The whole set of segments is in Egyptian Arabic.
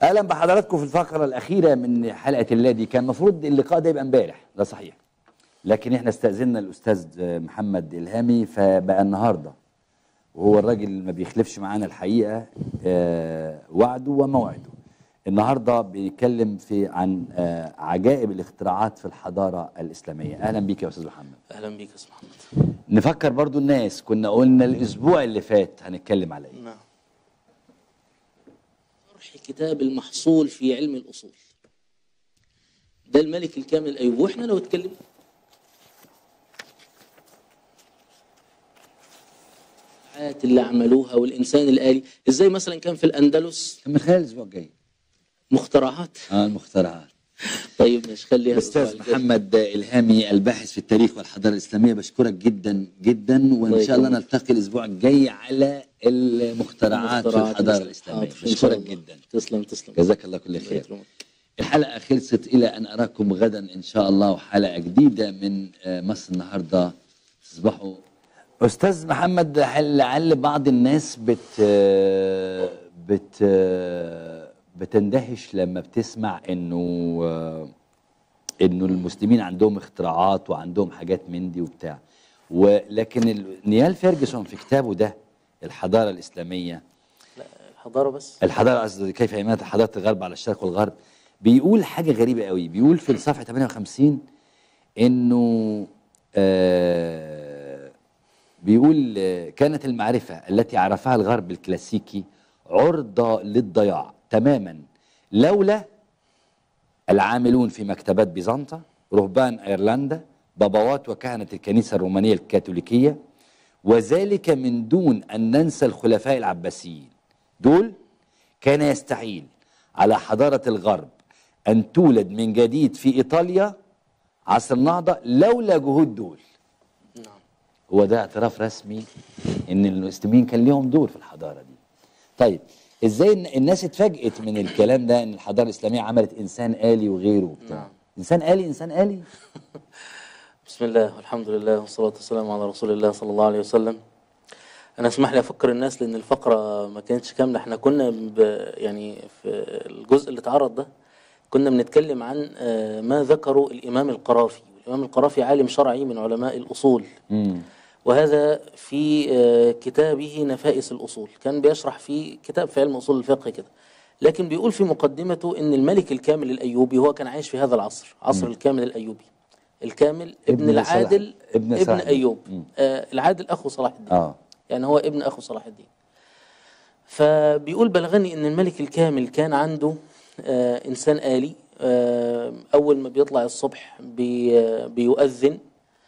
اهلا بحضراتكم في الفقره الاخيره من حلقه اللادي كان المفروض اللقاء ده يبقى امبارح ده صحيح لكن احنا استاذنا الاستاذ محمد الهامي فبقى النهارده وهو الراجل ما بيخلفش معانا الحقيقه آه، وعده وموعده النهارده بيتكلم في عن آه، عجائب الاختراعات في الحضاره الاسلاميه اهلا بيك يا استاذ محمد اهلا بيك يا استاذ محمد نفكر برضو الناس كنا قلنا الاسبوع اللي فات هنتكلم على ايه نعم شرح كتاب المحصول في علم الاصول ده الملك الكامل الايوبي واحنا لو اتكلمنا الحاجات اللي عملوها والانسان الالي ازاي مثلا كان في الاندلس من خلال الاسبوع الجاي مخترعات اه المخترعات طيب مش خليها الأسبوع الاستاذ الجاي. محمد الهامي الباحث في التاريخ والحضاره الاسلاميه بشكرك جدا جدا وان الله شاء الله يكرمك. نلتقي الاسبوع الجاي على المخترعات في مخترعات الحضاره حاضر، الاسلاميه إن شاء بشكرك الله. جدا تسلم تسلم جزاك الله كل الله خير يكرمك. الحلقه خلصت الى ان اراكم غدا ان شاء الله وحلقه جديده من آه، مصر النهارده تصبحوا استاذ محمد لعل بعض الناس بت بت بتندهش لما بتسمع انه آه، انه المسلمين عندهم اختراعات وعندهم حاجات من دي وبتاع ولكن ال- نيال فيرجسون في كتابه ده الحضاره الاسلاميه الحضاره بس الحضاره قصدي كيف يمات حضاره الغرب على الشرق والغرب بيقول حاجه غريبه قوي بيقول في الصفحه 58 انه آه بيقول آه، كانت المعرفه التي عرفها الغرب الكلاسيكي عرضه للضياع تماما لولا العاملون في مكتبات بيزنطة رهبان أيرلندا بابوات وكهنة الكنيسة الرومانية الكاثوليكية وذلك من دون أن ننسى الخلفاء العباسيين دول كان يستحيل على حضارة الغرب أن تولد من جديد في إيطاليا عصر النهضة لولا جهود دول نعم هو ده اعتراف رسمي ان المسلمين كان ليهم دور في الحضاره دي طيب ازاي الن- الناس اتفاجئت من الكلام ده ان الحضاره الاسلاميه عملت انسان آلي وغيره وبتاع نعم. انسان آلي انسان آلي بسم الله والحمد لله والصلاة والسلام على رسول الله صلى الله عليه وسلم أنا اسمح لي أفكر الناس لأن الفقرة ما كانتش كاملة احنا كنا ب يعني في الجزء اللي اتعرض ده كنا بنتكلم عن آه، ما ذكره الإمام القرافي الإمام القرافي عالم شرعي من علماء الأصول امم وهذا في آه، كتابه نفائس الأصول كان بيشرح في كتاب في علم أصول الفقه كده لكن بيقول في مقدمته ان الملك الكامل الايوبي هو كان عايش في هذا العصر عصر الكامل الايوبي الكامل ابن, ابن العادل صلاح- ابن ابن, صلاح الدين. ايوب مم. آه العادل اخو صلاح الدين اه يعني هو ابن اخو صلاح الدين فبيقول بلغني ان الملك الكامل كان عنده آه انسان آلي آه اول ما بيطلع الصبح بي آه بيؤذن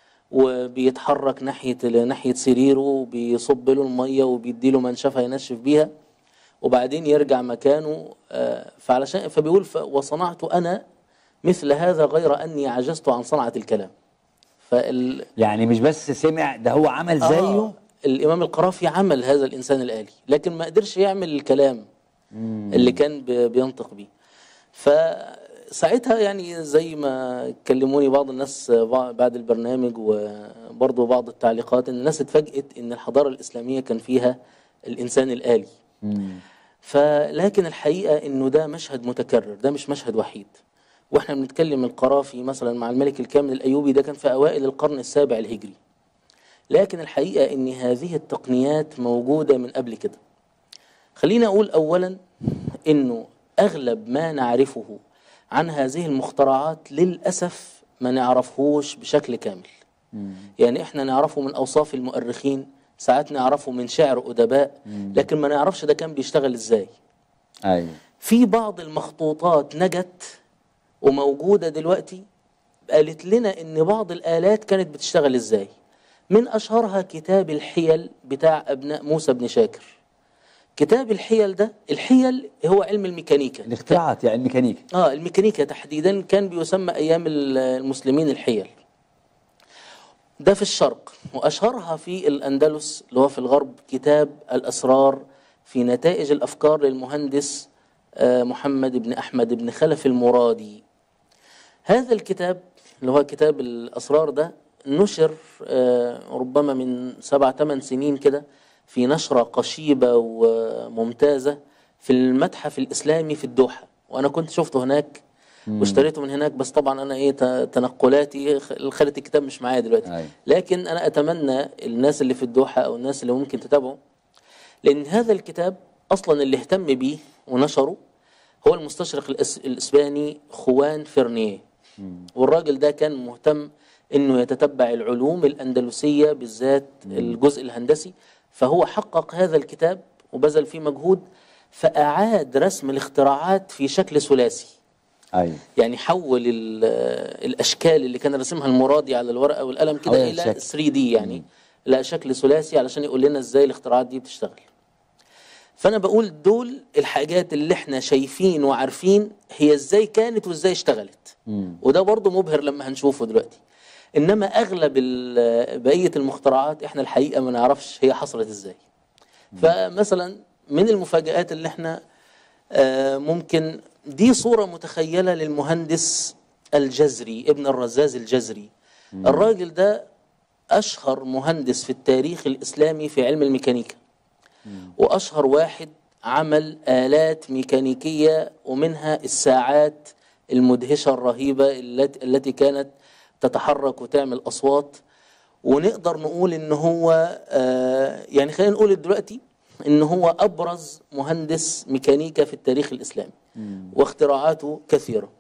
وبيتحرك ناحية ناحية سريره وبيصب له المية وبيديله منشفة ينشف بيها وبعدين يرجع مكانه آه، فعلشان فبيقول ف- وصنعت أنا مثل هذا غير أني عجزت عن صنعة الكلام فال يعني مش بس سمع ده هو عمل زيه آه الإمام القرافي عمل هذا الإنسان الآلي لكن ما قدرش يعمل الكلام اللي كان ب- بينطق بيه فساعتها يعني زي ما كلموني بعض الناس بع- بعد البرنامج وبرضه بعض التعليقات ان الناس اتفاجئت ان الحضارة الإسلامية كان فيها الإنسان الآلي مم. فلكن الحقيقة انه ده مشهد متكرر ده مش مشهد وحيد واحنا بنتكلم القرافي مثلا مع الملك الكامل الايوبي ده كان في اوائل القرن السابع الهجري لكن الحقيقة ان هذه التقنيات موجودة من قبل كده خلينا اقول اولا انه اغلب ما نعرفه عن هذه المخترعات للاسف ما نعرفهوش بشكل كامل يعني احنا نعرفه من اوصاف المؤرخين ساعات نعرفه من شعر ادباء لكن ما نعرفش ده كان بيشتغل ازاي ايوه في بعض المخطوطات نجت وموجودة دلوقتي قالت لنا ان بعض الآلات كانت بتشتغل ازاي من اشهرها كتاب الحيل بتاع ابناء موسى بن شاكر كتاب الحيل ده الحيل هو علم الميكانيكا الاختراعات يعني الميكانيكا اه الميكانيكا تحديدا كان بيسمى ايام ال- المسلمين الحيل ده في الشرق واشهرها في الاندلس اللي هو في الغرب كتاب الاسرار في نتائج الافكار للمهندس آه، محمد بن احمد بن خلف المرادي هذا الكتاب اللي هو كتاب الاسرار ده نشر آه، ربما من سبع ثمان سنين كده في نشرة قشيبة وممتازة في المتحف الإسلامي في الدوحة وانا كنت شفته هناك واشتريته من هناك بس طبعا انا ايه ت- تنقلاتي خ- خلت الكتاب مش معايا دلوقتي أيوة. لكن انا اتمنى الناس اللي في الدوحه او الناس اللي ممكن تتابعه لان هذا الكتاب اصلا اللي اهتم بيه ونشره هو المستشرق الأس... الاسباني خوان فيرنيه والراجل ده كان مهتم انه يتتبع العلوم الاندلسيه بالذات الجزء الهندسي فهو حقق هذا الكتاب وبذل فيه مجهود فاعاد رسم الاختراعات في شكل ثلاثي ايوه يعني حول ال- الاشكال اللي كان رسمها المرادي على الورقه والقلم كده حولها الى لشكل. 3 دي يعني لا شكل ثلاثي علشان يقول لنا ازاي الاختراعات دي بتشتغل فانا بقول دول الحاجات اللي احنا شايفين وعارفين هي ازاي كانت وازاي اشتغلت وده برضه مبهر لما هنشوفه دلوقتي انما اغلب ال- بقيه المخترعات احنا الحقيقه ما نعرفش هي حصلت ازاي فمثلا من المفاجآت اللي احنا آه، ممكن دي صورة متخيلة للمهندس الجزري ابن الرزاز الجزري الراجل ده أشهر مهندس في التاريخ الإسلامي في علم الميكانيكا وأشهر واحد عمل آلات ميكانيكية ومنها الساعات المدهشة الرهيبة التي التي كانت تتحرك وتعمل أصوات ونقدر نقول إن هو آه، يعني خلينا نقول دلوقتي إن هو أبرز مهندس ميكانيكا في التاريخ الإسلامي واختراعاته كثيرة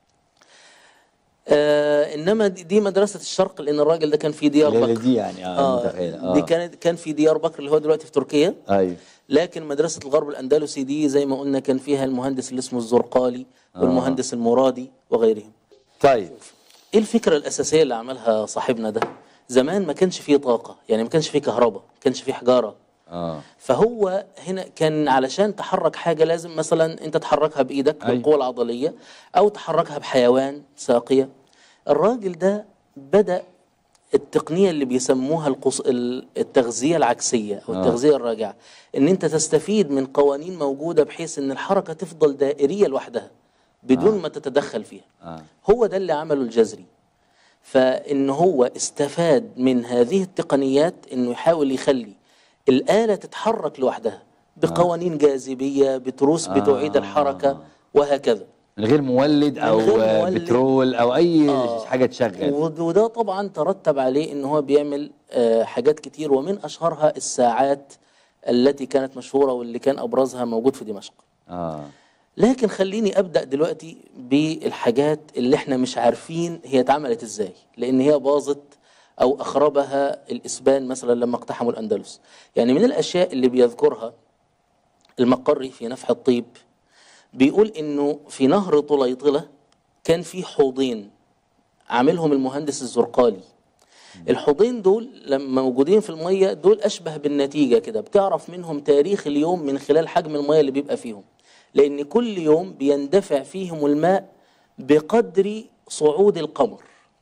آه انما دي دي مدرسه الشرق لان الراجل ده كان في ديار الليلة بكر دي يعني اه, متخيل اه دي كانت كان في ديار بكر اللي هو دلوقتي في تركيا ايوه لكن مدرسة الغرب الأندلسي دي زي ما قلنا كان فيها المهندس اللي اسمه الزرقالي والمهندس المرادي وغيرهم طيب ايه الفكرة الأساسية اللي عملها صاحبنا ده زمان ما كانش فيه طاقة يعني ما كانش فيه كهرباء ما كانش فيه حجارة اه فهو هنا كان علشان تحرك حاجة لازم مثلا انت تحركها بإيدك أيوة. بالقوة العضلية أو تحركها بحيوان ساقية الراجل ده بدأ التقنية اللي بيسموها القص... ال- التغذية العكسية أو آه. التغذية الراجعة إن أنت تستفيد من قوانين موجودة بحيث إن الحركة تفضل دائرية لوحدها بدون ما تتدخل فيها اه هو ده اللي عمله الجزري فإن هو استفاد من هذه التقنيات إنه يحاول يخلي الآلة تتحرك لوحدها بقوانين جاذبية بتروس بتعيد الحركة وهكذا من غير مولد او غير آه، مولد. بترول او اي آه. حاجه تشغل ود- وده طبعا ترتب عليه ان هو بيعمل آه، حاجات كتير ومن اشهرها الساعات التي كانت مشهوره واللي كان ابرزها موجود في دمشق اه لكن خليني ابدا دلوقتي بالحاجات اللي احنا مش عارفين هي اتعملت ازاي لان هي باظت او اخربها الاسبان مثلا لما اقتحموا الاندلس يعني من الاشياء اللي بيذكرها المقري في نفح الطيب بيقول انه في نهر طليطله كان في حوضين عاملهم المهندس الزرقالي الحوضين دول لما موجودين في الميه دول اشبه بالنتيجه كده بتعرف منهم تاريخ اليوم من خلال حجم الميه اللي بيبقى فيهم لان كل يوم بيندفع فيهم الماء بقدر صعود القمر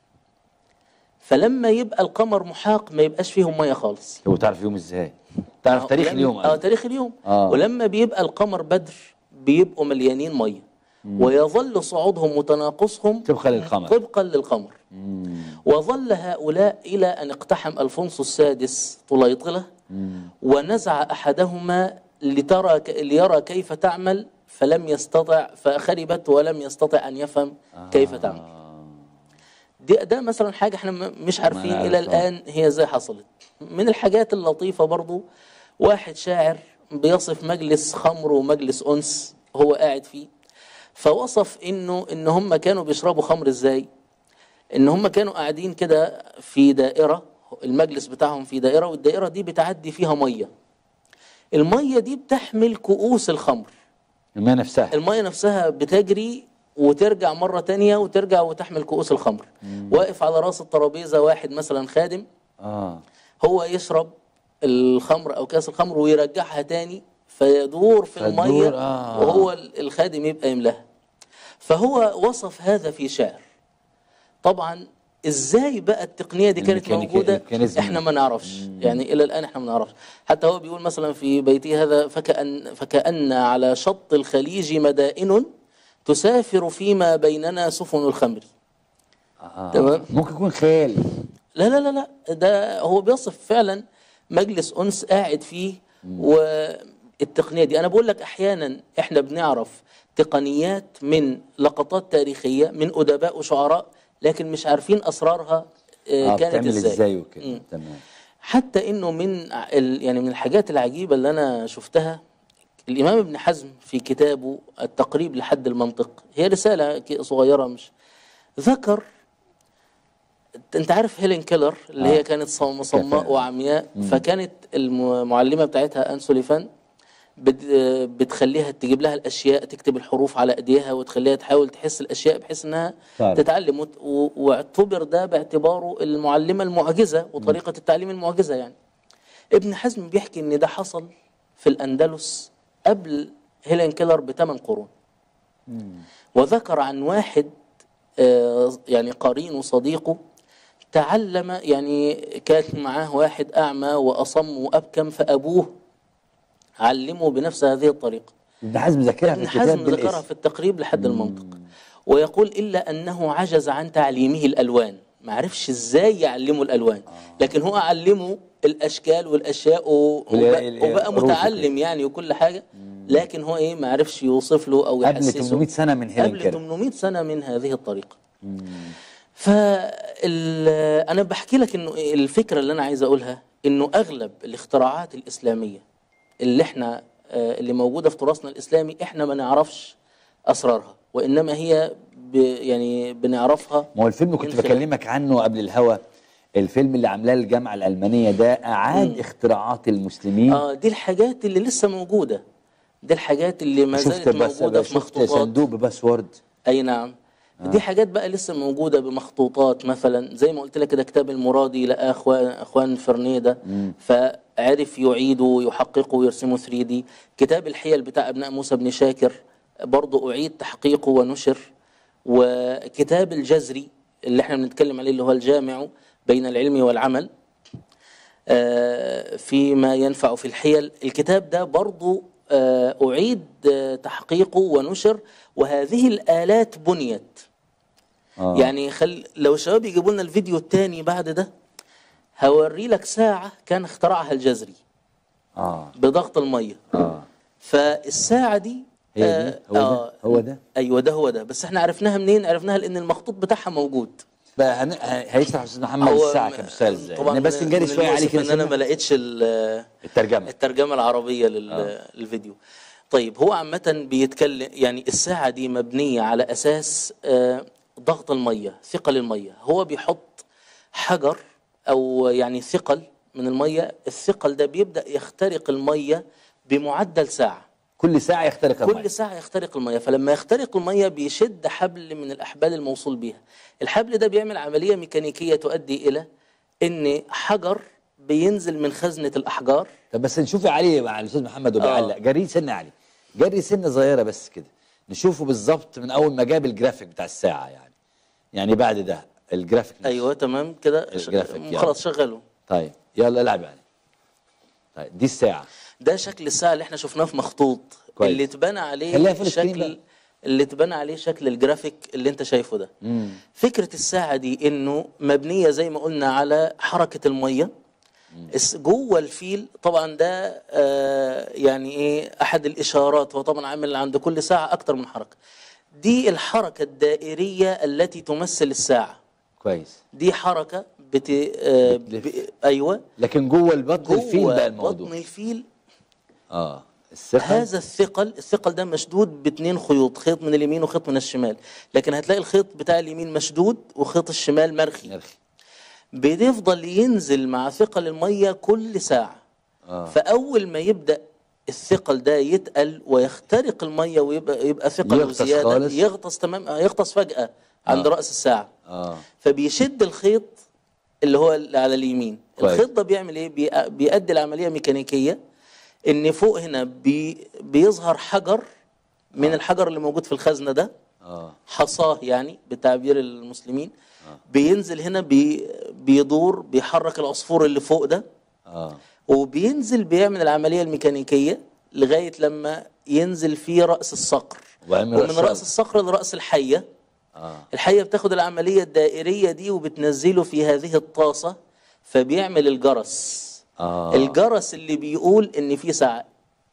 فلما يبقى القمر محاق ما يبقاش فيهم ميه خالص هو تعرف يوم ازاي تعرف آه، تاريخ ولما- اليوم اه تاريخ اليوم آه. ولما بيبقى القمر بدر بيبقوا مليانين ميه ويظل صعودهم وتناقصهم طبقا للقمر. طبقا للقمر وظل هؤلاء الى ان اقتحم الفونسو السادس طليطله ونزع احدهما لترى ك- ليرى كيف تعمل فلم يستطع فخربت ولم يستطع ان يفهم كيف تعمل دي ده مثلا حاجه احنا م- مش عارفين نعرف، الى آه. الان هي ازاي حصلت من الحاجات اللطيفه برضو واحد شاعر بيصف مجلس خمر ومجلس انس هو قاعد فيه فوصف انه ان هم كانوا بيشربوا خمر ازاي ان هم كانوا قاعدين كده في دائره المجلس بتاعهم في دائره والدائره دي بتعدي فيها ميه الميه دي بتحمل كؤوس الخمر الماء نفسها الميه نفسها بتجري وترجع مرة تانية وترجع وتحمل كؤوس الخمر واقف على راس الترابيزة واحد مثلا خادم اه هو يشرب الخمر أو كاس الخمر ويرجعها تاني فيدور في فتدور، المية آه. وهو الخادم يبقى يملاها فهو وصف هذا في شعر طبعا ازاي بقى التقنيه دي كانت الميكانيكا- موجوده الميكانيزم. احنا ما نعرفش يعني الى الان احنا ما نعرفش حتى هو بيقول مثلا في بيته هذا فكأن فكأن على شط الخليج مدائن تسافر فيما بيننا سفن الخمر آه. تمام. ممكن يكون خيال لا لا لا لا ده هو بيصف فعلا مجلس انس قاعد فيه التقنيه دي انا بقول لك احيانا احنا بنعرف تقنيات من لقطات تاريخيه من ادباء وشعراء لكن مش عارفين اسرارها آه، اه كانت بتعمل ازاي, ازاي وكده مم. تمام حتى انه من ع- ال- يعني من الحاجات العجيبه اللي انا شفتها الامام ابن حزم في كتابه التقريب لحد المنطق هي رساله ك- صغيره مش ذكر انت عارف هيلين كيلر اللي آه. هي كانت صم- صماء كفاءة. وعمياء فكانت المعلمه بتاعتها ان سوليفان بت- بتخليها تجيب لها الاشياء تكتب الحروف على ايديها وتخليها تحاول تحس الاشياء بحيث انها طيب. تتعلم وت- و- واعتبر ده باعتباره المعلمه المعجزه وطريقه التعليم المعجزه يعني ابن حزم بيحكي ان ده حصل في الاندلس قبل هيلين كيلر بثمان قرون وذكر عن واحد آه، يعني قرين وصديقه تعلم يعني كان معاه واحد أعمى وأصم وأبكم فأبوه علمه بنفس هذه الطريقة ابن حزم ذاكرها في ابن الكتاب حزم ذكرها بالاسم في التقريب لحد المنطق ويقول إلا أنه عجز عن تعليمه الألوان ما عرفش إزاي يعلمه الألوان لكن هو علمه الأشكال والأشياء و- وال- وبقى, ال- وبقى الحروف متعلم يعني وكل حاجة لكن هو إيه ما عرفش يوصف له أو قبل يحسسه 800 سنه من هيلين قبل كيلر 800 سنة من هذه الطريقة فال أنا بحكي لك إنه إيه الفكرة اللي أنا عايز أقولها إنه أغلب الاختراعات الإسلامية اللي إحنا آه، اللي موجودة في تراثنا الإسلامي إحنا ما نعرفش أسرارها وإنما هي ب يعني بنعرفها ما هو الفيلم كنت من خلال- بكلمك عنه قبل الهوا الفيلم اللي عاملاه الجامعه الالمانيه ده اعاد اختراعات المسلمين آه دي الحاجات اللي لسه موجودة دي الحاجات اللي ما شفت زالت بس موجودة في شفت مخطوطات صندوق بباسورد اي نعم دي حاجات بقى لسه موجوده بمخطوطات مثلا زي ما قلت لك كده كتاب المرادي لقى اخوان اخوان فرنيده فعرف يعيده ويحققه ويرسمه 3 دي كتاب الحيل بتاع ابناء موسى بن شاكر برضه اعيد تحقيقه ونشر وكتاب الجزري اللي احنا بنتكلم عليه اللي هو الجامع بين العلم والعمل آه، فيما ينفع في الحيل الكتاب ده برضو آه، أعيد آه، تحقيقه ونشر وهذه الآلات بنيت آه. يعني خل لو الشباب يجيبوا لنا الفيديو الثاني بعد ده هوري لك ساعة كان اخترعها الجزري اه بضغط المية اه فالساعة دي هي دي هو ده هو ده ايوه ده هو ده بس احنا عرفناها منين عرفناها لان المخطوط بتاعها موجود بقى هن... ه- هيشرح استاذ محمد هو الساعه م- كان بيشتغل ازاي طبعا أنا بس من- نجري من شويه عليه المؤسف كده ان انا سنة. ما لقيتش ال- الترجمه الترجمة العربية للفيديو طيب هو عامة بيتكلم يعني الساعة دي مبنية على أساس آه، ضغط المية ثقل المية هو بيحط حجر أو يعني ثقل من المية الثقل ده بيبدأ يخترق المية بمعدل ساعة كل ساعه يخترق المية. كل ساعة يخترق المية فلما يخترق المية بيشد حبل من الأحبال الموصول بيها الحبل ده بيعمل عملية ميكانيكية تؤدي إلى إن حجر بينزل من خزنة الأحجار طب بس نشوف علي مع الاستاذ محمد وبيعلق جري سنه علي جري سنه صغيره بس كده نشوفه بالظبط من اول ما جاب الجرافيك بتاع الساعه يعني يعني بعد ده الجرافيك نفسه. أيوه تمام كده ش- الجرافيك يعني. خلاص شغله طيب يلا العب يعني طيب دي الساعه ده شكل الساعة اللي احنا شفناه في مخطوط كويس. اللي اتبنى عليه خليها فول سكرين بقى. شكل اللي اتبنى عليه شكل الجرافيك اللي انت شايفه ده مم. فكرة الساعة دي انه مبنية زي ما قلنا على حركة المية الس- جوه الفيل طبعا ده آه يعني ايه احد الاشارات هو طبعا عامل عند كل ساعة اكتر من حركة دي الحركة الدائرية التي تمثل الساعة كويس دي حركة بت... آه ب... بتلف. ايوه لكن جوه البطن الفيل بقى جوه الموضوع بطن الفيل اه الثقل هذا الثقل الثقل ده مشدود باثنين خيوط خيط من اليمين وخيط من الشمال لكن هتلاقي الخيط بتاع اليمين مشدود وخيط الشمال مرخي نرخي بيفضل ينزل مع ثقل المية كل ساعة آه. فأول ما يبدأ الثقل ده يتقل ويخترق المية ويبقى يبقى ثقل يغطس وزيادة خالص. يغطس تمام آه، يغطس فجأة عند رأس الساعة اه فبيشد الخيط اللي هو اللي على اليمين كويس. الخيط ده بيعمل ايه بي- بيؤدي العمليه ميكانيكيه ان فوق هنا بي بيظهر حجر من الحجر اللي موجود في الخزنه ده اه حصاه يعني بتعبير المسلمين بينزل هنا بي بيدور بيحرك العصفور اللي فوق ده اه وبينزل بيعمل العمليه الميكانيكيه لغايه لما ينزل في راس الصقر وبعدين ومن رأس راس الصقر لراس الحيه اه الحية بتاخد العملية الدائرية دي وبتنزله في هذه الطاسة فبيعمل الجرس اه الجرس اللي بيقول ان في ساعة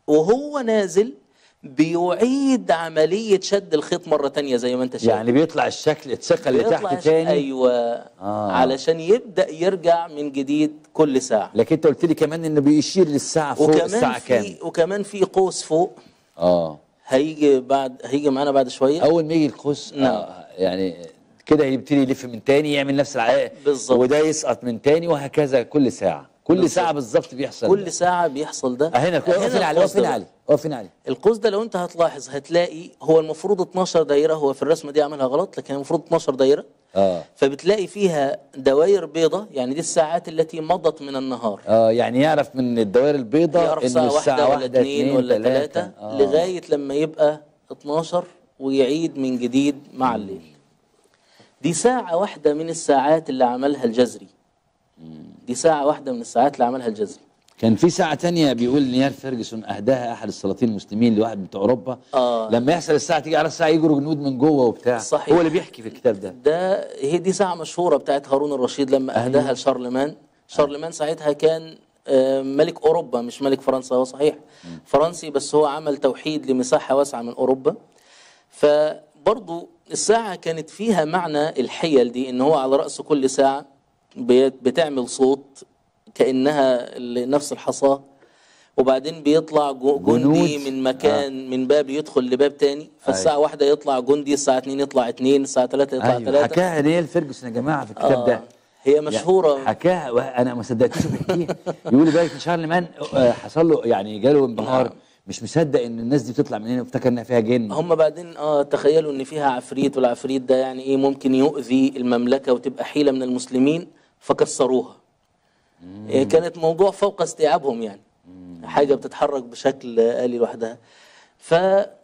وهو نازل بيعيد عملية شد الخيط مرة تانية زي ما انت شايف يعني بيطلع الشكل الثقه اللي بيطلع تحت الش- تاني ايوه آه. علشان يبدأ يرجع من جديد كل ساعة لكن انت قلت لي كمان انه بيشير للساعه فوق وكمان الساعه كام في وكمان في قوس فوق اه هيجي بعد هيجي معانا بعد شوية اول ما يجي القوس نعم. آه يعني كده يبتدي يلف من تاني يعمل نفس العلاقه بالظبط. وده يسقط من تاني وهكذا كل ساعه كل بالظبط. ساعه بالظبط بيحصل ده. كل ساعة بيحصل ده آه، هنا واقفين عليه القوس واقفين ده عليه واقفين عليه القوس ده لو انت هتلاحظ هتلاقي هو المفروض 12 دايره هو في الرسمه دي عملها غلط لكن المفروض 12 دايره اه فبتلاقي فيها دوائر بيضة يعني دي الساعات التي مضت من النهار اه يعني يعرف من الدوائر البيضاء يعرف انه ساعة الساعه واحدة ولا واحدة اتنين ولا تلاتة. تلاتة آه. لغاية لما يبقى 12 ويعيد من جديد مع الليل دي ساعة واحدة من الساعات اللي عملها الجزري دي ساعة واحدة من الساعات اللي عملها الجزري كان في ساعة تانية بيقول نيال فيرجسون أهداها أحد السلاطين المسلمين لواحد بتاع أوروبا آه. لما يحصل الساعة تيجي على الساعة يجروا جنود من جوه وبتاع صحيح. هو اللي بيحكي في الكتاب ده ده هي دي ساعة مشهورة بتاعت هارون الرشيد لما أيوة. أهداها لشارلمان شارلمان ساعتها كان آه، ملك أوروبا مش ملك فرنسا هو صحيح فرنسي بس هو عمل توحيد لمساحة واسعة من أوروبا فبرضو الساعة كانت فيها معنى الحيل دي إن هو على رأس كل ساعة بيت- بتعمل صوت كأنها ال- نفس الحصاة وبعدين بيطلع جو- جندي جنود. من مكان من باب يدخل لباب تاني فالساعة أيوة. واحدة يطلع جندي الساعة اتنين يطلع اتنين الساعة تلاتة يطلع أيوة تلاتة حكاها نيال فيرجسون يا جماعة في الكتاب آه. ده هي مشهورة يعني حكاها وأنا ما صدقتوش بحكيها يقول لي بالك إن شارلمان آه، حصل له يعني جاله انبهار نعم. مش مصدق إن الناس دي بتطلع من هنا وافتكر إنها فيها جن هم بعدين اه تخيلوا ان فيها عفريت والعفريت ده يعني ايه ممكن يؤذي المملكة وتبقى حيلة من المسلمين فكسروها إيه كانت موضوع فوق استيعابهم يعني حاجة بتتحرك بشكل آلي لوحدها ف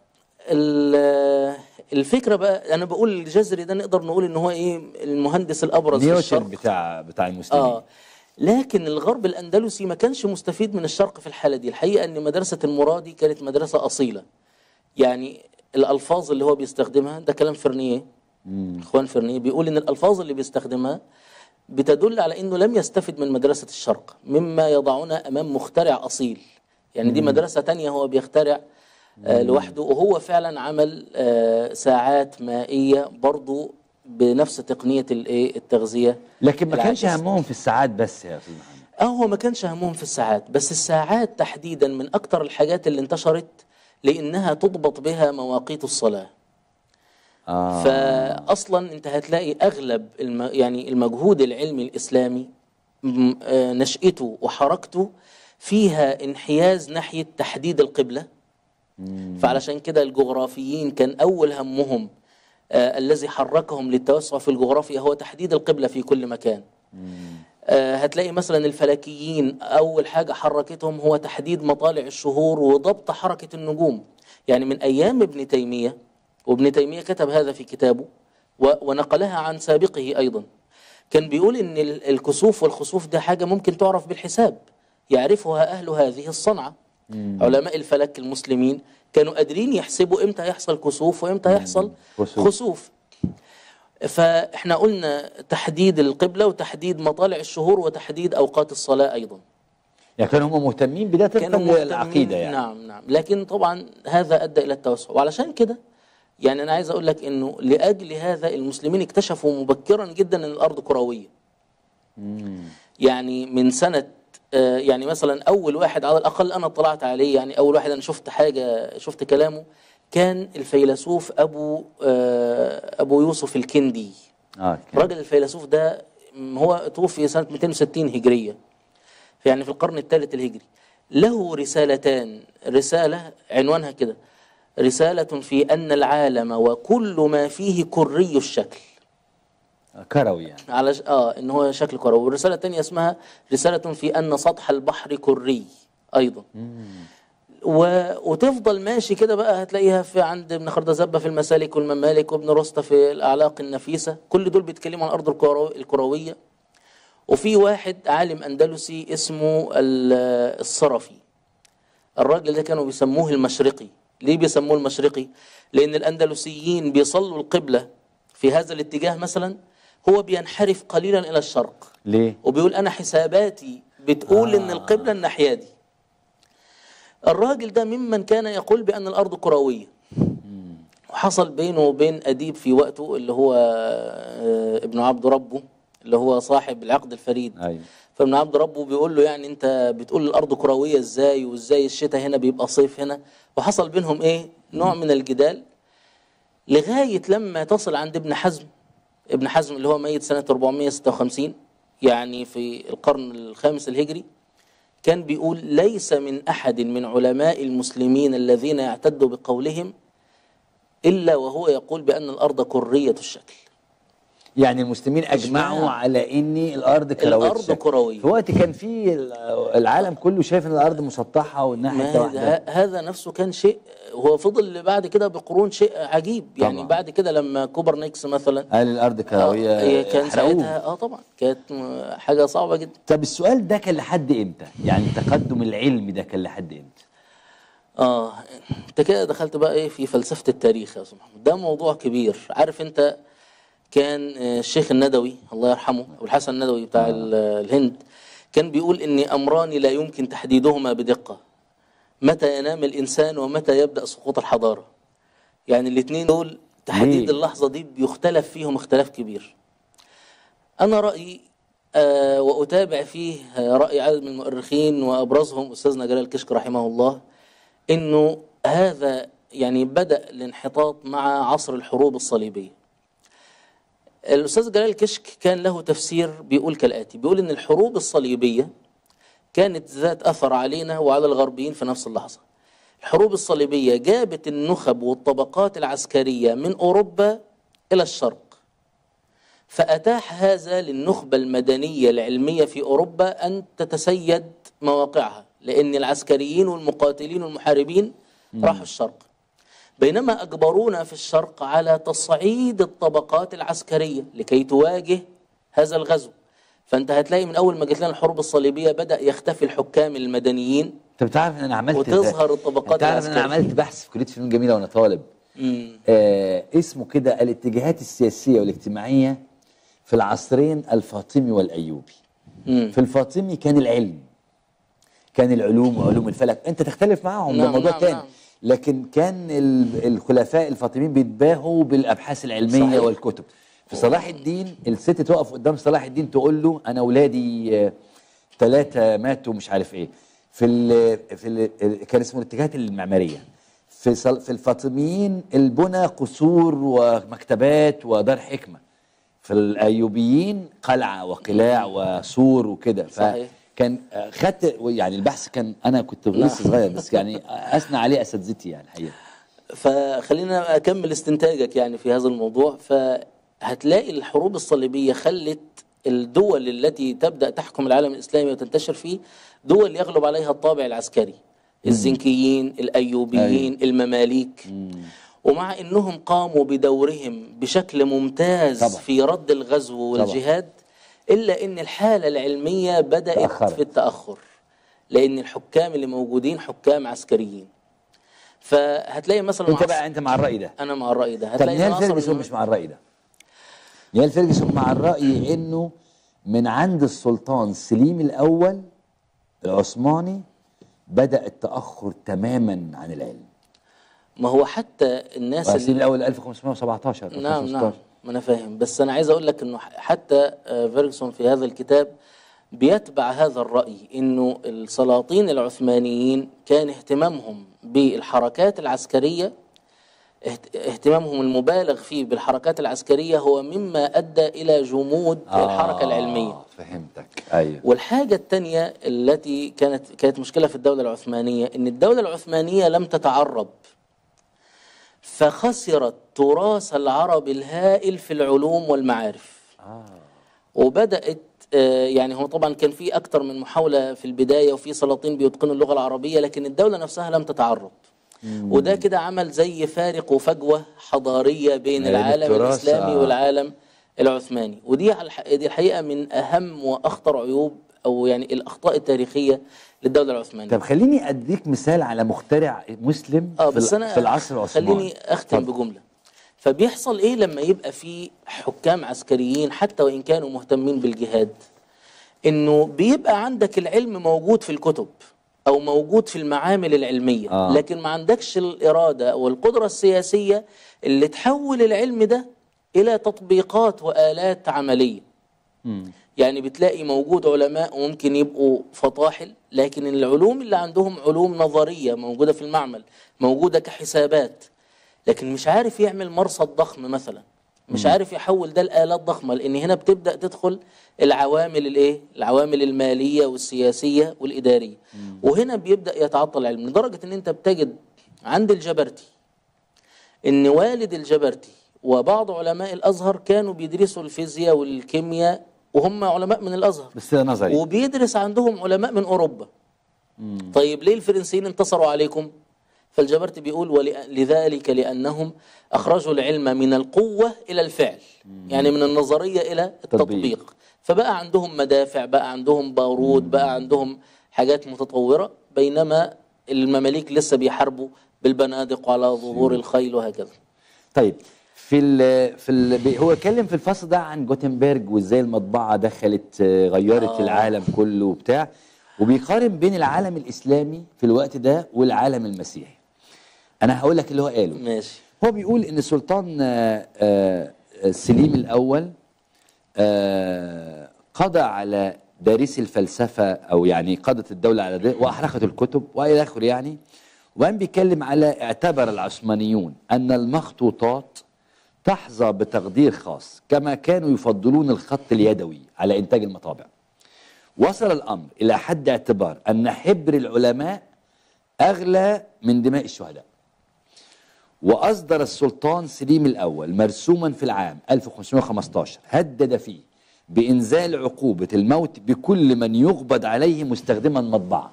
ال- الفكرة بقى انا بقول الجزري ده نقدر نقول ان هو ايه المهندس الابرز في نيوتن الشرق بتاع بتاع المسلمين اه لكن الغرب الاندلسي ما كانش مستفيد من الشرق في الحاله دي الحقيقه ان مدرسه المرادي كانت مدرسه اصيله يعني الالفاظ اللي هو بيستخدمها ده كلام فرنيه اخوان فرنيه بيقول ان الالفاظ اللي بيستخدمها بتدل على انه لم يستفد من مدرسه الشرق مما يضعنا امام مخترع اصيل يعني دي مدرسه تانية هو بيخترع آه لوحده وهو فعلا عمل آه ساعات مائيه برضو بنفس تقنيه الايه التغذيه لكن ما كانش العاكسة. همهم في الساعات بس يا أستاذ محمد اه هو ما كانش همهم في الساعات بس الساعات تحديدا من اكتر الحاجات اللي انتشرت لانها تضبط بها مواقيت الصلاه آه. فاصلا انت هتلاقي اغلب الم... يعني المجهود العلمي الاسلامي م- آه، نشأته وحركته فيها انحياز ناحيه تحديد القبله فعلشان كده الجغرافيين كان اول همهم آه الذي حركهم للتوسع في الجغرافيا هو تحديد القبله في كل مكان آه، هتلاقي مثلا الفلكيين اول حاجه حركتهم هو تحديد مطالع الشهور وضبط حركه النجوم يعني من ايام ابن تيميه وابن تيميه كتب هذا في كتابه و- ونقلها عن سابقه ايضا كان بيقول ان ال- الكسوف والخسوف ده حاجه ممكن تعرف بالحساب يعرفها اهل هذه الصنعه علماء الفلك المسلمين كانوا قادرين يحسبوا امتى يحصل كسوف وامتى يحصل خسوف. خسوف فاحنا قلنا تحديد القبلة وتحديد مطالع الشهور وتحديد أوقات الصلاة أيضا يعني كانوا هم مهتمين بده طبقا كانوا مهتمين- للعقيدة يعني نعم نعم لكن طبعا هذا أدى إلى التوسع وعلشان كده يعني أنا عايز أقول لك إنه لأجل هذا المسلمين اكتشفوا مبكرا جدا أن الأرض كروية يعني من سنة آه، يعني مثلا أول واحد على الأقل أنا اطلعت عليه يعني أول واحد أنا شفت حاجة شفت كلامه كان الفيلسوف أبو آه، أبو يوسف الكندي اه كان. الراجل الفيلسوف ده م، هو توفي سنة 260 هجرية يعني في القرن الثالث الهجري له رسالتان رسالة عنوانها كده رسالة في أن العالم وكل ما فيه كري الشكل كروي يعني على ش... اه ان هو شكل كروي والرساله الثانيه اسمها رساله في ان سطح البحر كري ايضا و... وتفضل ماشي كده بقى هتلاقيها في عند ابن خردزبه في المسالك والممالك وابن رستة في الاعلاق النفيسه كل دول بيتكلموا عن الارض الكرو... الكرويه وفي واحد عالم اندلسي اسمه ال- الصرفي الراجل ده كانوا بيسموه المشرقي ليه بيسموه المشرقي لان الاندلسيين بيصلوا القبله في هذا الاتجاه مثلا هو بينحرف قليلا الى الشرق ليه؟ وبيقول انا حساباتي بتقول ان القبله الناحيه دي الراجل ده ممن كان يقول بأن الأرض كروية وحصل بينه وبين أديب في وقته اللي هو آه، ابن عبد ربه اللي هو صاحب العقد الفريد ايوه فابن عبد ربه بيقول له يعني انت بتقول الارض كرويه ازاي وازاي الشتاء هنا بيبقى صيف هنا وحصل بينهم ايه نوع من الجدال لغايه لما تصل عند ابن حزم ابن حزم اللي هو ميت سنه 456 يعني في القرن الخامس الهجري كان بيقول ليس من احد من علماء المسلمين الذين يعتد بقولهم الا وهو يقول بان الارض كريه الشكل يعني المسلمين اجمعوا إجماع. على ان الارض كرويه الأرض الشكل. كروية. في وقت كان في العالم كله شايف ان الارض مسطحه وانها ما حته واحده هذا- هذا نفسه كان شيء هو فضل بعد كده بقرون شيء عجيب يعني طبعا. بعد كده لما كوبرنيكس مثلا قال الارض كرويه آه، هي كان حرقوه. ساعتها اه طبعا كانت م- حاجه صعبه جدا طب السؤال ده كان لحد امتى؟ يعني التقدم العلمي ده كان لحد امتى؟ اه انت كده دخلت بقى ايه في فلسفه التاريخ يا استاذ محمود ده موضوع كبير عارف انت كان آه، الشيخ الندوي الله يرحمه ابو الحسن الندوي بتاع ال- الهند كان بيقول ان امران لا يمكن تحديدهما بدقه متى ينام الانسان ومتى يبدا سقوط الحضاره يعني الاثنين دول تحديد ليه؟ اللحظه دي بيختلف فيهم اختلاف كبير انا رايي آه واتابع فيه آه، راي عدد من المؤرخين وابرزهم استاذنا جلال كشك رحمه الله انه هذا يعني بدا الانحطاط مع عصر الحروب الصليبيه الاستاذ جلال كشك كان له تفسير بيقول كالاتي بيقول ان الحروب الصليبيه كانت ذات اثر علينا وعلى الغربيين في نفس اللحظه الحروب الصليبيه جابت النخب والطبقات العسكريه من اوروبا الى الشرق فأتاح هذا للنخبة المدنية العلمية في أوروبا أن تتسيد مواقعها لأن العسكريين والمقاتلين والمحاربين راحوا الشرق بينما أجبرونا في الشرق على تصعيد الطبقات العسكرية لكي تواجه هذا الغزو فأنت هتلاقي من أول ما جت لنا الحروب الصليبية بدأ يختفي الحكام المدنيين انت بتعرف ان انا عملت وتظهر الطبقات انت عارف ان انا العسكرية. عملت بحث في كليه فنون جميله وانا طالب مم. آه اسمه كده الاتجاهات السياسيه والاجتماعيه في العصرين الفاطمي والايوبي مم. في الفاطمي كان العلم كان العلوم وعلوم الفلك انت تختلف معاهم ده نعم، موضوع نعم، تاني نعم. لكن كان ال- الخلفاء الفاطميين بيتباهوا بالابحاث العلميه صحيح. والكتب في صلاح الدين الست تقف قدام صلاح الدين تقول له انا اولادي ثلاثه ماتوا مش عارف ايه في ال في ال كان اسمه الاتجاهات المعماريه في صل- في الفاطميين البنى قصور ومكتبات ودار حكمه في الايوبيين قلعه وقلاع وسور وكده صحيح. فكان آه، خدت يعني البحث كان انا كنت لسه صغير بس يعني اثنى عليه اساتذتي يعني الحقيقه فخلينا اكمل استنتاجك يعني في هذا الموضوع فهتلاقي الحروب الصليبيه خلت الدول التي تبدا تحكم العالم الاسلامي وتنتشر فيه دول يغلب عليها الطابع العسكري الزنكيين الايوبيين المماليك ومع انهم قاموا بدورهم بشكل ممتاز طبعا. في رد الغزو والجهاد الا ان الحاله العلميه بدات تأخرت. في التاخر لان الحكام اللي موجودين حكام عسكريين فهتلاقي مثلا انت عصر- بقى انت مع الراي ده انا مع الراي ده طب هتلاقي نيال إن عصر فيرجسون الم- مش مع الراي ده نيال فيرجسون مع الراي انه من عند السلطان سليم الاول العثماني بدا التاخر تماما عن العلم ما هو حتى الناس سليم اللي الاول 1517 نعم نعم 1516. ما انا فاهم بس انا عايز اقول لك انه ح- حتى آه، فيرجسون في هذا الكتاب بيتبع هذا الراي انه السلاطين العثمانيين كان اهتمامهم بالحركات العسكريه اهت- اهتمامهم المبالغ فيه بالحركات العسكريه هو مما ادى الى جمود الحركه العلميه آه فهمتك ايوه والحاجة الثانية التي كانت كانت مشكلة في الدولة العثمانية إن الدولة العثمانية لم تتعرب فخسرت تراث العرب الهائل في العلوم والمعارف آه. وبدأت آه، يعني هو طبعا كان في أكتر من محاولة في البداية وفي سلاطين بيتقنوا اللغة العربية لكن الدولة نفسها لم تتعرب وده كده عمل زي فارق وفجوة حضارية بين يعني العالم التراث، الإسلامي آه. والعالم العثماني ودي على الح- دي الحقيقة من أهم وأخطر عيوب أو يعني الأخطاء التاريخية للدولة العثمانية طب خليني اديك مثال على مخترع مسلم اه في, بس ال- انا في العصر العثماني خليني اختم اتفضل. بجمله فبيحصل ايه لما يبقى في حكام عسكريين حتى وان كانوا مهتمين بالجهاد انه بيبقى عندك العلم موجود في الكتب او موجود في المعامل العلميه آه. لكن ما عندكش الاراده والقدره السياسيه اللي تحول العلم ده الى تطبيقات والات عمليه يعني بتلاقي موجود علماء ممكن يبقوا فطاحل لكن العلوم اللي عندهم علوم نظريه موجوده في المعمل موجوده كحسابات لكن مش عارف يعمل مرصد ضخم مثلا مش عارف يحول ده لآلات ضخمة لأن هنا بتبدأ تدخل العوامل الإيه؟ العوامل المالية والسياسية والإدارية وهنا بيبدأ يتعطل العلم لدرجة إن أنت بتجد عند الجبرتي إن والد الجبرتي وبعض علماء الأزهر كانوا بيدرسوا الفيزياء والكيمياء وهم علماء من الأزهر بس ده نظري وبيدرس عندهم علماء من أوروبا طيب ليه الفرنسيين انتصروا عليكم فالجبرتي بيقول ولذلك لأنهم أخرجوا العلم من القوة إلى الفعل يعني من النظرية إلى تطبيق. التطبيق فبقى عندهم مدافع بقى عندهم بارود بقى عندهم حاجات متطورة بينما المماليك لسه بيحاربوا بالبنادق وعلى ظهور الخيل وهكذا طيب في ال في ال بي- هو اتكلم في الفصل ده عن جوتنبرج وازاي المطبعه دخلت آه، غيرت آه. العالم كله وبتاع وبيقارن بين العالم الاسلامي في الوقت ده والعالم المسيحي انا هقول لك اللي هو قاله ماشي هو بيقول ان السلطان آه، آه، سليم الاول آه، قضى على دارسي الفلسفه او يعني قضت الدوله على ده واحرقت الكتب والى اخره يعني وقام بيتكلم على اعتبر العثمانيون ان المخطوطات تحظى بتقدير خاص كما كانوا يفضلون الخط اليدوي على انتاج المطابع وصل الامر الى حد اعتبار ان حبر العلماء اغلى من دماء الشهداء وأصدر السلطان سليم الأول مرسوما في العام 1515 هدد فيه بإنزال عقوبة الموت بكل من يقبض عليه مستخدما مطبعة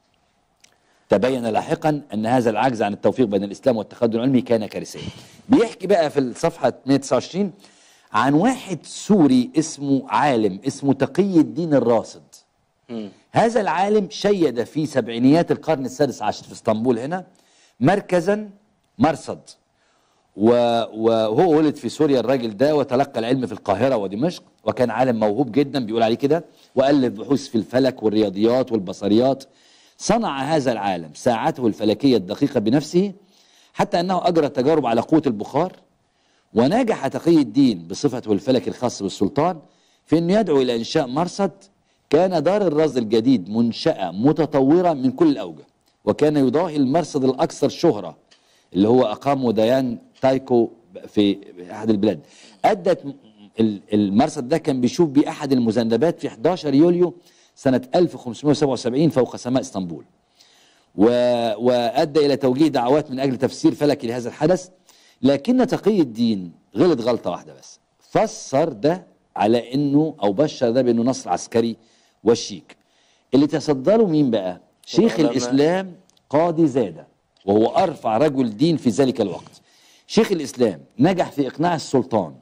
تبين لاحقا أن هذا العجز عن التوفيق بين الإسلام والتقدم العلمي كان كارثيا بيحكي بقى في الصفحة 129 عن واحد سوري اسمه عالم اسمه تقي الدين الراصد هذا العالم شيد في سبعينيات القرن السادس عشر في اسطنبول هنا مركزا مرصد و- وهو ولد في سوريا الراجل ده وتلقى العلم في القاهرة ودمشق وكان عالم موهوب جدا بيقول عليه كده وألف بحوث في الفلك والرياضيات والبصريات صنع هذا العالم ساعته الفلكية الدقيقة بنفسه حتى أنه أجرى تجارب على قوة البخار ونجح تقي الدين بصفته الفلكي الخاص بالسلطان في أنه يدعو إلى إنشاء مرصد كان دار الرصد الجديد منشأة متطورة من كل الأوجه وكان يضاهي المرصد الأكثر شهرة اللي هو أقامه ديان تايكو في أحد البلاد أدت ال- المرصد ده كان بيشوف بيه أحد المذنبات في 11 يوليو سنة 1577 فوق سماء اسطنبول و... وادى الى توجيه دعوات من اجل تفسير فلكي لهذا الحدث لكن تقي الدين غلط غلطه واحده بس فسر ده على انه او بشر ده بانه نصر عسكري وشيك اللي تصدروا مين بقى شيخ العلماء. الاسلام قاضي زاده وهو ارفع رجل دين في ذلك الوقت شيخ الاسلام نجح في اقناع السلطان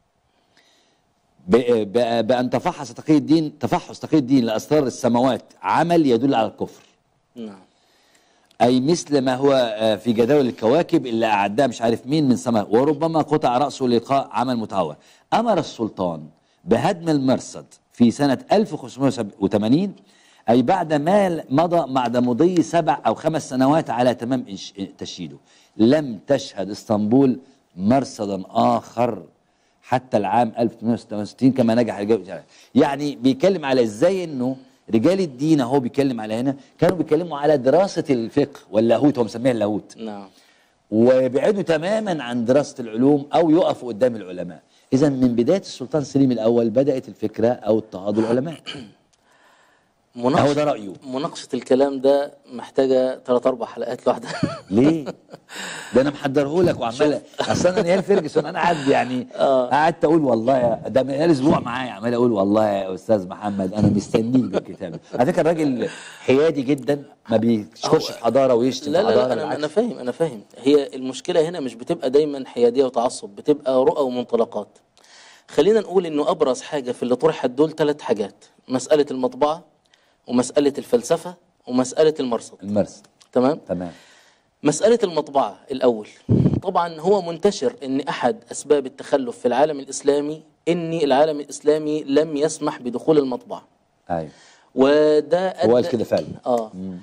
ب- ب- بان تفحص تقي الدين تفحص تقي الدين لاسرار السماوات عمل يدل على الكفر نعم أي مثل ما هو آه، في جداول الكواكب اللي أعدها مش عارف مين من سماء وربما قطع رأسه لقاء عمل متهور أمر السلطان بهدم المرصد في سنة 1580 أي بعد ما مضى بعد مضي سبع أو خمس سنوات على تمام إنش- تشييده لم تشهد اسطنبول مرصدا آخر حتى العام 1866 كما نجح رجال يعني بيتكلم على ازاي انه رجال الدين اهو بيتكلم على هنا كانوا بيتكلموا على دراسه الفقه واللاهوت هو مسميها اللاهوت نعم ويبعدوا تماما عن دراسه العلوم او يقفوا قدام العلماء اذا من بدايه السلطان سليم الاول بدات الفكره او اضطهاد العلماء هو ده رايه مناقشة الكلام ده محتاجة ثلاث أربع حلقات لوحدها ليه؟ ده انا محضره لك وعمال اصل انا نيال فيرجسون انا قاعد يعني قعدت اقول والله يا ده بقالي اسبوع معايا عمال اقول والله يا استاذ محمد انا مستنيك بالكتاب على فكره الراجل حيادي جدا ما بيشكرش في حضاره ويشتم لا في لا حضاره لا أنا, أنا بالعكس. فاهم أنا فاهم هي المشكلة هنا مش بتبقى دايما حيادية وتعصب بتبقى رؤى ومنطلقات خلينا نقول إنه أبرز حاجة في اللي طرحت دول ثلاث حاجات مسألة المطبعة ومسألة الفلسفة ومسألة المرصد المرسى تمام تمام مسألة المطبعة الأول طبعا هو منتشر أن أحد أسباب التخلف في العالم الإسلامي أن العالم الإسلامي لم يسمح بدخول المطبعة ايوه وده هو قال أدى كده فعلا آه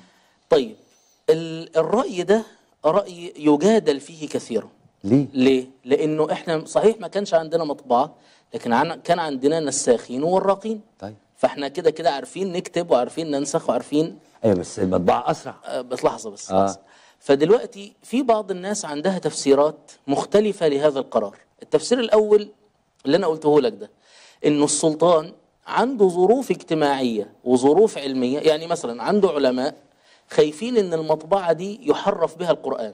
طيب ال- الرأي ده رأي يجادل فيه كثيرا ليه؟ ليه؟ لأنه إحنا صحيح ما كانش عندنا مطبعة لكن عن كان عندنا نساخين ووراقين طيب فإحنا كده كده عارفين نكتب وعارفين ننسخ وعارفين ايوه بس المطبعه اسرع آه، بس لحظة بس آه. لحظة. فدلوقتي في بعض الناس عندها تفسيرات مختلفة لهذا القرار التفسير الأول اللي أنا قلته لك ده إنه السلطان عنده ظروف اجتماعية وظروف علمية يعني مثلا عنده علماء خايفين إن المطبعة دي يحرف بها القرآن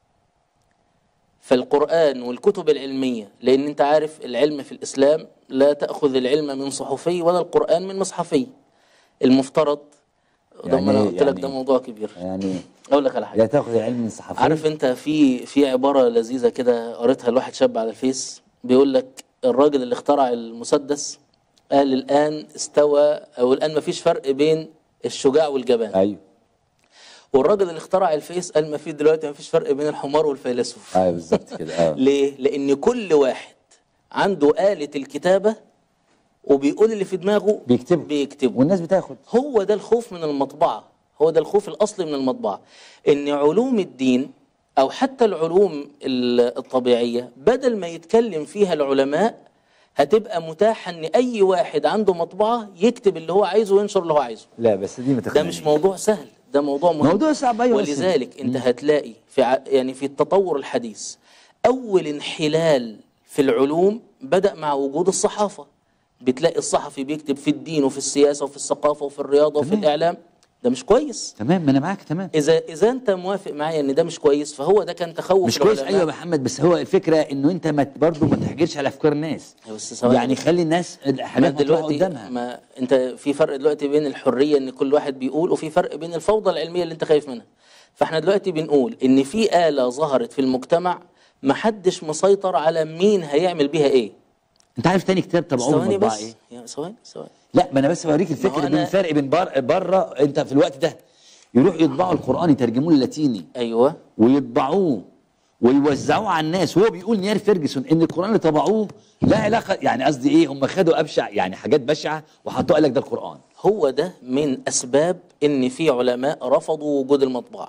فالقرآن والكتب العلمية لأن أنت عارف العلم في الإسلام لا تأخذ العلم من صحفي ولا القرآن من مصحفي المفترض ده ما أنا يعني- قلت لك يعني- ده موضوع كبير يعني اقول لك على حاجه لا تاخذ العلم من صحفي عارف انت في في عباره لذيذه كده قريتها لواحد شاب على الفيس بيقول لك الراجل اللي اخترع المسدس قال الان استوى او الان ما فيش فرق بين الشجاع والجبان ايوه والراجل اللي اخترع الفيس قال ما في دلوقتي ما فيش فرق بين الحمار والفيلسوف ايوه بالظبط كده اه ليه لان كل واحد عنده آلة الكتابة وبيقول اللي في دماغه بيكتبوا. بيكتبه والناس بتاخد هو ده الخوف من المطبعة هو ده الخوف الأصلي من المطبعة إن علوم الدين أو حتى العلوم ال- الطبيعية بدل ما يتكلم فيها العلماء هتبقى متاحة إن أي واحد عنده مطبعة يكتب اللي هو عايزه وينشر اللي هو عايزه لا بس دي ما ده تقنعنيش. مش موضوع سهل ده موضوع مهم موضوع صعب أيوة بس- ولذلك انت هتلاقي في ع... يعني في التطور الحديث اول انحلال في العلوم بدا مع وجود الصحافه بتلاقي الصحفي بيكتب في الدين وفي السياسه وفي الثقافه وفي الرياضه وفي تمام. الاعلام ده مش كويس تمام ما انا معاك تمام اذا اذا انت موافق معايا ان ده مش كويس فهو ده كان تخوف مش كويس العلماء. ايوه يا محمد بس هو الفكره انه انت ما ت- برضه ما تحجرش على افكار الناس أيوة بس ثواني. يعني خلي الناس ما الحاجات مطروحه دلوقتي قدامها ما انت في فرق دلوقتي بين الحريه ان كل واحد بيقول وفي فرق بين الفوضى العلميه اللي انت خايف منها فاحنا دلوقتي بنقول ان في آلة ظهرت في المجتمع محدش مسيطر على مين هيعمل بيها ايه انت عارف تاني كتاب تبعوه ثواني المطبعه بس ايه يا ثواني ثواني لا ما انا بس بوريك ما الفكره هو بين أنا- الفرق بين بر... بره انت في الوقت ده يروحوا يطبعوا القران يترجموه للاتيني ايوه ويطبعوه ويوزعوه على الناس وهو بيقول نير فيرجسون ان القران اللي طبعوه لا علاقه يعني قصدي ايه هم خدوا ابشع يعني حاجات بشعه وحطوها قال لك ده القران هو ده من اسباب ان في علماء رفضوا وجود المطبعه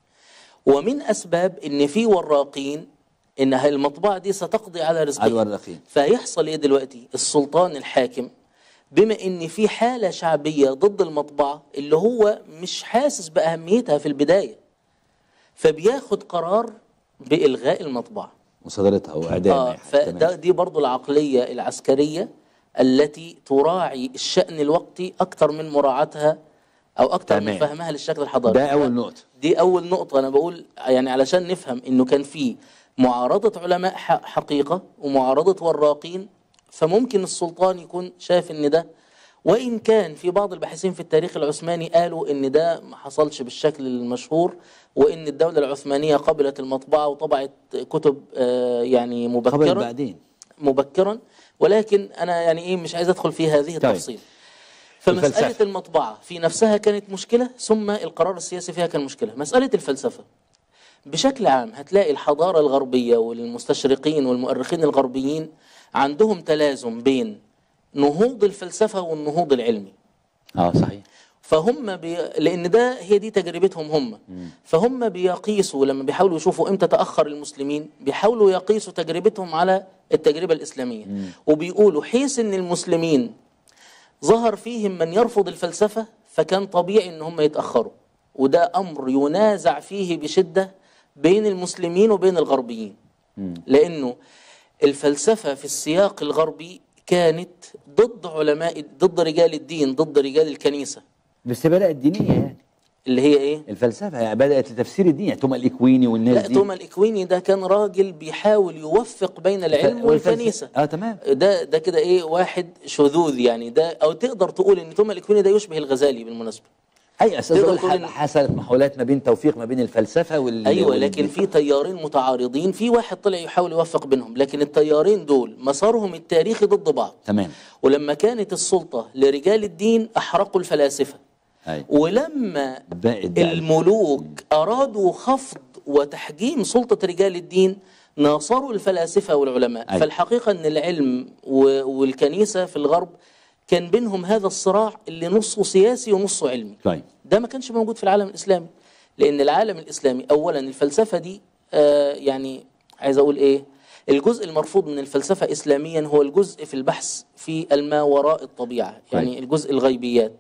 ومن اسباب ان في وراقين ان المطبعه دي ستقضي على رزقهم على الوراقين. فيحصل ايه دلوقتي السلطان الحاكم بما ان في حاله شعبيه ضد المطبعه اللي هو مش حاسس باهميتها في البدايه فبياخد قرار بالغاء المطبعه مصادرتها واعدامها آه يعني حتى فده ماشي. دي برضو العقلية العسكرية التي تراعي الشأن الوقتي أكثر من مراعاتها أو أكثر من تمام. فهمها للشكل الحضاري ده أول نقطة. دي أول نقطة أنا بقول يعني علشان نفهم إنه كان في معارضة علماء ح- حقيقة ومعارضة وراقين فممكن السلطان يكون شايف إن ده وإن كان في بعض الباحثين في التاريخ العثماني قالوا إن ده ما حصلش بالشكل المشهور وإن الدولة العثمانية قبلت المطبعة وطبعت كتب آه، يعني قبل مبكرة بعدين مبكرا ولكن انا يعني ايه مش عايز ادخل في هذه طيب. التفصيل فمساله الفلسفة. المطبعه في نفسها كانت مشكله ثم القرار السياسي فيها كان مشكله مساله الفلسفه بشكل عام هتلاقي الحضاره الغربيه والمستشرقين والمؤرخين الغربيين عندهم تلازم بين نهوض الفلسفه والنهوض العلمي اه صحيح فهم بي... لان ده هي دي تجربتهم هم فهم بيقيسوا لما بيحاولوا يشوفوا امتى تاخر المسلمين بيحاولوا يقيسوا تجربتهم على التجربه الاسلاميه وبيقولوا حيث ان المسلمين ظهر فيهم من يرفض الفلسفه فكان طبيعي ان هم يتاخروا وده امر ينازع فيه بشده بين المسلمين وبين الغربيين لانه الفلسفه في السياق الغربي كانت ضد علماء ضد رجال الدين ضد رجال الكنيسه بس بدات دينيه يعني اللي هي ايه الفلسفه يعني بدات لتفسير الدين يعني توما الاكويني والناس لا دي توما الاكويني ده كان راجل بيحاول يوفق بين العلم والفلسفة- والكنيسه اه تمام ده ده كده ايه واحد شذوذ يعني ده او تقدر تقول ان توما الاكويني ده يشبه الغزالي بالمناسبه اي اساس تقدر أقول تقول إن- ح- حصلت محاولات ما بين توفيق ما بين الفلسفه وال ايوه وال- لكن في تيارين متعارضين في واحد طلع يحاول يوفق بينهم لكن التيارين دول مسارهم التاريخي ضد بعض تمام ولما كانت السلطه لرجال الدين احرقوا الفلاسفه اي ولما بقت بقى الملوك أرادوا خفض وتحجيم سلطة رجال الدين ناصروا الفلاسفة والعلماء أيوة. فالحقيقة أن العلم و- والكنيسة في الغرب كان بينهم هذا الصراع اللي نصه سياسي ونصه علمي طيب ده ما كانش موجود في العالم الإسلامي لان العالم الاسلامي اولا الفلسفه دي آه يعني عايز اقول ايه الجزء المرفوض من الفلسفه اسلاميا هو الجزء في البحث في الما وراء الطبيعه يعني الجزء الغيبيات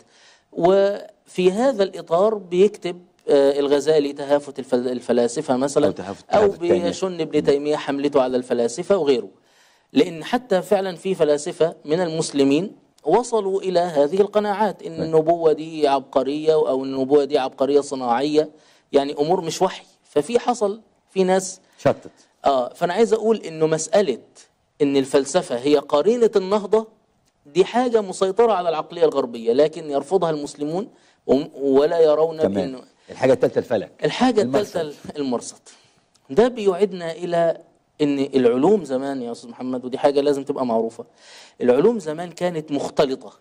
وفي هذا الاطار بيكتب آه، الغزالي تهافت الفل- الفلاسفه مثلا أو تهافت- او تهافت التانية. بيشن ابن تيميه حملته على الفلاسفه وغيره لان حتى فعلا في فلاسفه من المسلمين وصلوا الى هذه القناعات ان النبوه دي عبقريه او النبوه دي عبقريه صناعيه يعني امور مش وحي ففي حصل في ناس شطت اه فانا عايز اقول انه مساله ان الفلسفه هي قرينه النهضه دي حاجه مسيطره على العقليه الغربيه لكن يرفضها المسلمون وم- ولا يرون تمام بانه الحاجه الثالثه الفلك الحاجة المرصد. الثالثة المرصد ده بيعيدنا إلى إن العلوم زمان يا أستاذ محمد ودي حاجة لازم تبقى معروفة العلوم زمان كانت مختلطة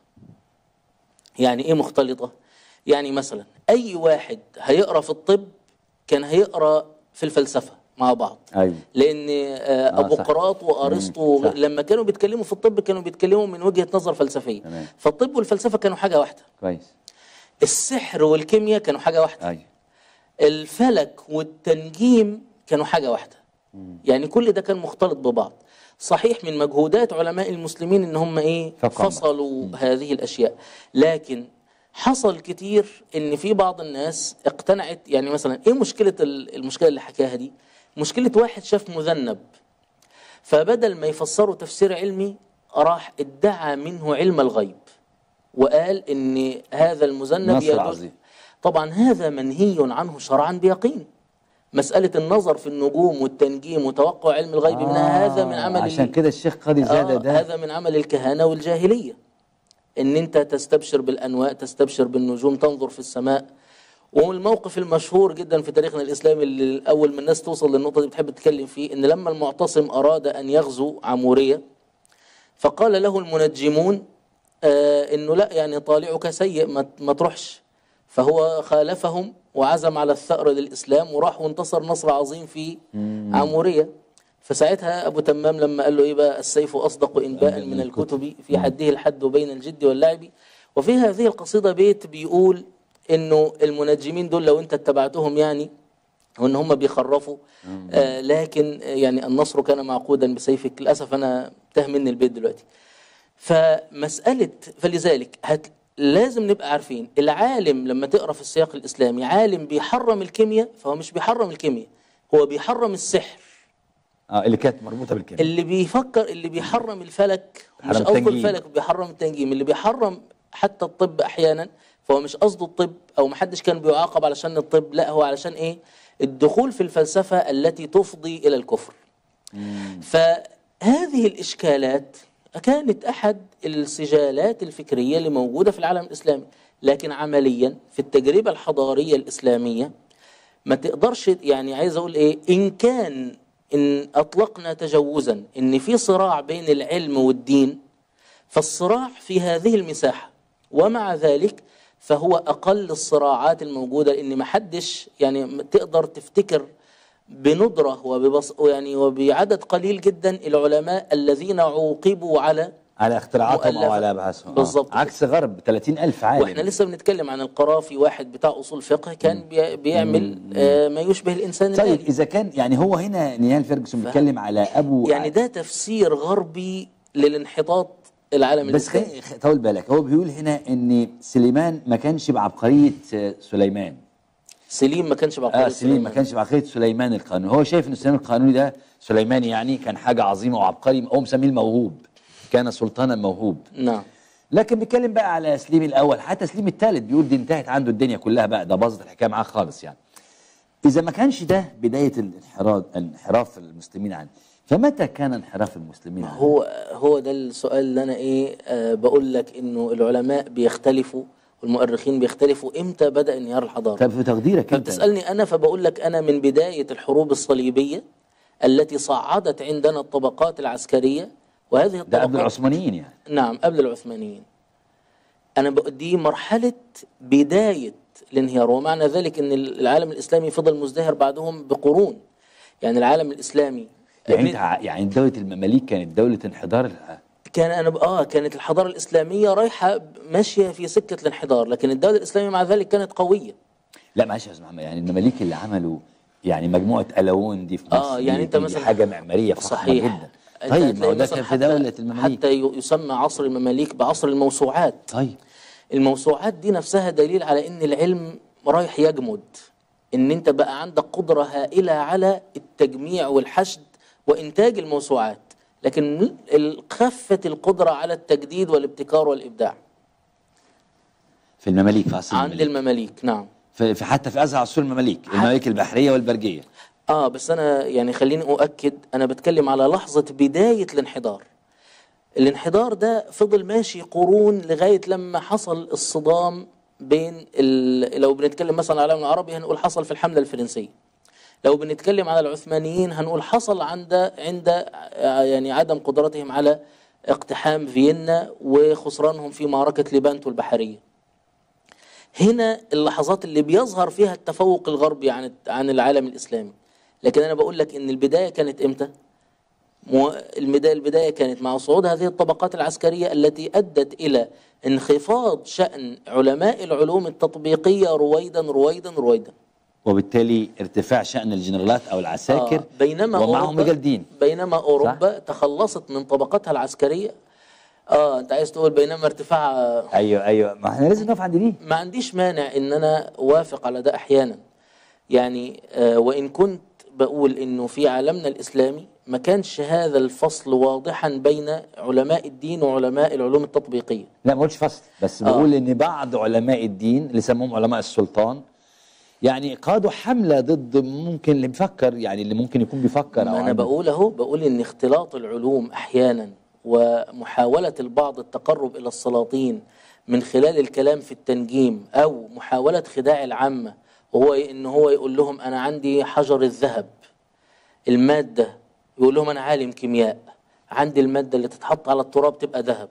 يعني إيه مختلطة؟ يعني مثلا أي واحد هيقرأ في الطب كان هيقرأ في الفلسفة مع بعض ايوه لان آه، ابو صح. قراط وارسطو مم، صح. لما كانوا بيتكلموا في الطب كانوا بيتكلموا من وجهه نظر فلسفيه تمام. فالطب والفلسفه كانوا حاجه واحده كويس السحر والكيمياء كانوا حاجه واحده ايوه الفلك والتنجيم كانوا حاجة واحدة يعني كل ده كان مختلط ببعض صحيح من مجهودات علماء المسلمين ان هم ايه فقط. فصلوا هذه الاشياء لكن حصل كتير ان في بعض الناس اقتنعت يعني مثلا ايه مشكلة ال- المشكلة اللي حكاها دي مشكلة واحد شاف مذنب فبدل ما يفسره تفسير علمي راح ادعى منه علم الغيب وقال ان هذا المذنب نصر يدل عظيم. طبعا هذا منهي عنه شرعا بيقين مسألة النظر في النجوم والتنجيم وتوقع علم الغيب منها هذا من عمل عشان ال- كده الشيخ قاضي زاده آه ده هذا من عمل الكهنة والجاهلية ان انت تستبشر بالانواء تستبشر بالنجوم تنظر في السماء والموقف المشهور جدا في تاريخنا الاسلامي اللي اول ما الناس توصل للنقطه دي بتحب تتكلم فيه ان لما المعتصم اراد ان يغزو عموريه فقال له المنجمون آه انه لا يعني طالعك سيء ما, ما تروحش فهو خالفهم وعزم على الثأر للإسلام وراح وانتصر نصر عظيم في عمورية فساعتها أبو تمام لما قال له إيه بقى السيف أصدق إنباء من الكتب في حده الحد بين الجد واللعب وفي هذه القصيدة بيت بيقول إنه المنجمين دول لو أنت اتبعتهم يعني وان هم بيخرفوا آه لكن آه، يعني النصر كان معقودا بسيفك للاسف انا تاه مني البيت دلوقتي فمساله فلذلك هت لازم نبقى عارفين العالم لما تقرا في السياق الاسلامي عالم بيحرم الكيمياء فهو مش بيحرم الكيمياء هو بيحرم السحر اه اللي كانت مربوطه بالكلمه اللي بيفكر اللي بيحرم الفلك مش حرم قصده التنجيم. الفلك بيحرم التنجيم اللي بيحرم حتى الطب احيانا فهو مش قصده الطب او محدش كان بيعاقب علشان الطب لا هو علشان ايه الدخول في الفلسفه التي تفضي الى الكفر فهذه الاشكالات كانت احد السجالات الفكريه اللي موجوده في العالم الاسلامي لكن عمليا في التجربه الحضاريه الاسلاميه ما تقدرش يعني عايز اقول ايه ان كان ان اطلقنا تجوزا ان في صراع بين العلم والدين فالصراع في هذه المساحه ومع ذلك فهو اقل الصراعات الموجوده لان ما حدش يعني تقدر تفتكر بندره وببص يعني وبعدد قليل جدا العلماء الذين عوقبوا على على اختراعاتهم او مؤلفة. على ابحاثهم بالظبط آه. عكس غرب 30000 عالم واحنا لسه بنتكلم عن القرافي واحد بتاع اصول فقه كان بي- بيعمل آه ما يشبه الانسان طيب الآلي. اذا كان يعني هو هنا نيال فيرجسون بيتكلم على ابو يعني ده تفسير غربي للانحطاط العالم بس الاسلامي خلي طول بالك هو بيقول هنا ان سليمان ما كانش بعبقريه آه، سليمان سليم ما كانش بعقلية اه سليم ما كانش بعبقريه سليمان القانوني هو شايف ان سليمان القانوني ده سليمان يعني كان حاجه عظيمه وعبقري هو مسميه الموهوب كان سلطانا موهوب نعم لكن بيتكلم بقى على سليم الاول حتى سليم الثالث بيقول دي انتهت عنده الدنيا كلها بقى ده باظت الحكايه معاه خالص يعني اذا ما كانش ده بدايه الانحراف انحراف المسلمين عنه فمتى كان انحراف المسلمين عنه هو هو ده السؤال اللي انا ايه آه بقول لك انه العلماء بيختلفوا والمؤرخين بيختلفوا امتى بدا انهيار الحضاره طب في تقديرك انت فبتسالني انا فبقول لك انا من بدايه الحروب الصليبيه التي صعدت عندنا الطبقات العسكريه وهذه ده الطبقات قبل العثمانيين يعني نعم قبل العثمانيين أنا بق- دي مرحلة بداية الانهيار ومعنى ذلك أن العالم الإسلامي فضل مزدهر بعدهم بقرون يعني العالم الإسلامي يعني من- انت ع- يعني دوله المماليك كانت دوله انحدار ال- كان أنا ب- آه كانت الحضارة الإسلامية رايحة ب- ماشية في سكة الانحدار لكن الدولة الإسلامية مع ذلك كانت قوية لا معلش يا استاذ محمد يعني المماليك اللي عملوا يعني مجموعه الاون دي في مصر اه يعني دي- انت دي مثلا حاجه معماريه فخمه صحيح جدا أنت طيب ما هتلاقي هو ده مثلاً كان في حتى- دوله المماليك حتى ي- يسمى عصر المماليك بعصر الموسوعات طيب الموسوعات دي نفسها دليل على ان العلم رايح يجمد ان انت بقى عندك قدرة هائلة على التجميع والحشد وانتاج الموسوعات لكن ال- خفت القدرة على التجديد والابتكار والابداع في المماليك في عصر عند المماليك المماليك نعم في في- حتى في ازهى عصور المماليك المماليك البحريه والبرجيه اه بس انا يعني خليني اؤكد انا بتكلم على لحظة بداية الانحدار الانحدار ده فضل ماشي قرون لغاية لما حصل الصدام بين ال... لو بنتكلم مثلا على العالم العربي هنقول حصل في الحملة الفرنسية لو بنتكلم على العثمانيين هنقول حصل عند عند آه، يعني عدم قدرتهم على اقتحام فيينا وخسرانهم في معركة ليبانتو البحرية هنا اللحظات اللي بيظهر فيها التفوق الغربي عن عن العالم الإسلامي لكن أنا بقول لك إن البداية كانت إمتى؟ مو- البداية البداية كانت مع صعود هذه الطبقات العسكرية التي أدت إلى انخفاض شأن علماء العلوم التطبيقية رويدا رويدا رويدا وبالتالي ارتفاع شان الجنرالات او العساكر آه، بينما ومعهم أوروبا- رجال دين بينما أوروبا تخلصت من طبقتها العسكرية اه انت عايز تقول بينما ارتفاع ايوه ايوه ما احنا لازم نقف عند دي ما عنديش مانع ان انا اوافق على ده احيانا يعني آه وان كنت بقول انه في عالمنا الاسلامي ما كانش هذا الفصل واضحا بين علماء الدين وعلماء العلوم التطبيقيه لا ما قلتش فصل بس بقول ان بعض علماء الدين اللي سموهم علماء السلطان يعني قادوا حمله ضد ممكن اللي بيفكر يعني اللي ممكن يكون بيفكر او ما انا عنده- بقول اهو بقول ان اختلاط العلوم احيانا ومحاوله البعض التقرب الى السلاطين من خلال الكلام في التنجيم او محاوله خداع العامه وهو ان هو يقول لهم انا عندي حجر الذهب الماده يقول لهم انا عالم كيمياء عندي الماده اللي تتحط على التراب تبقى ذهب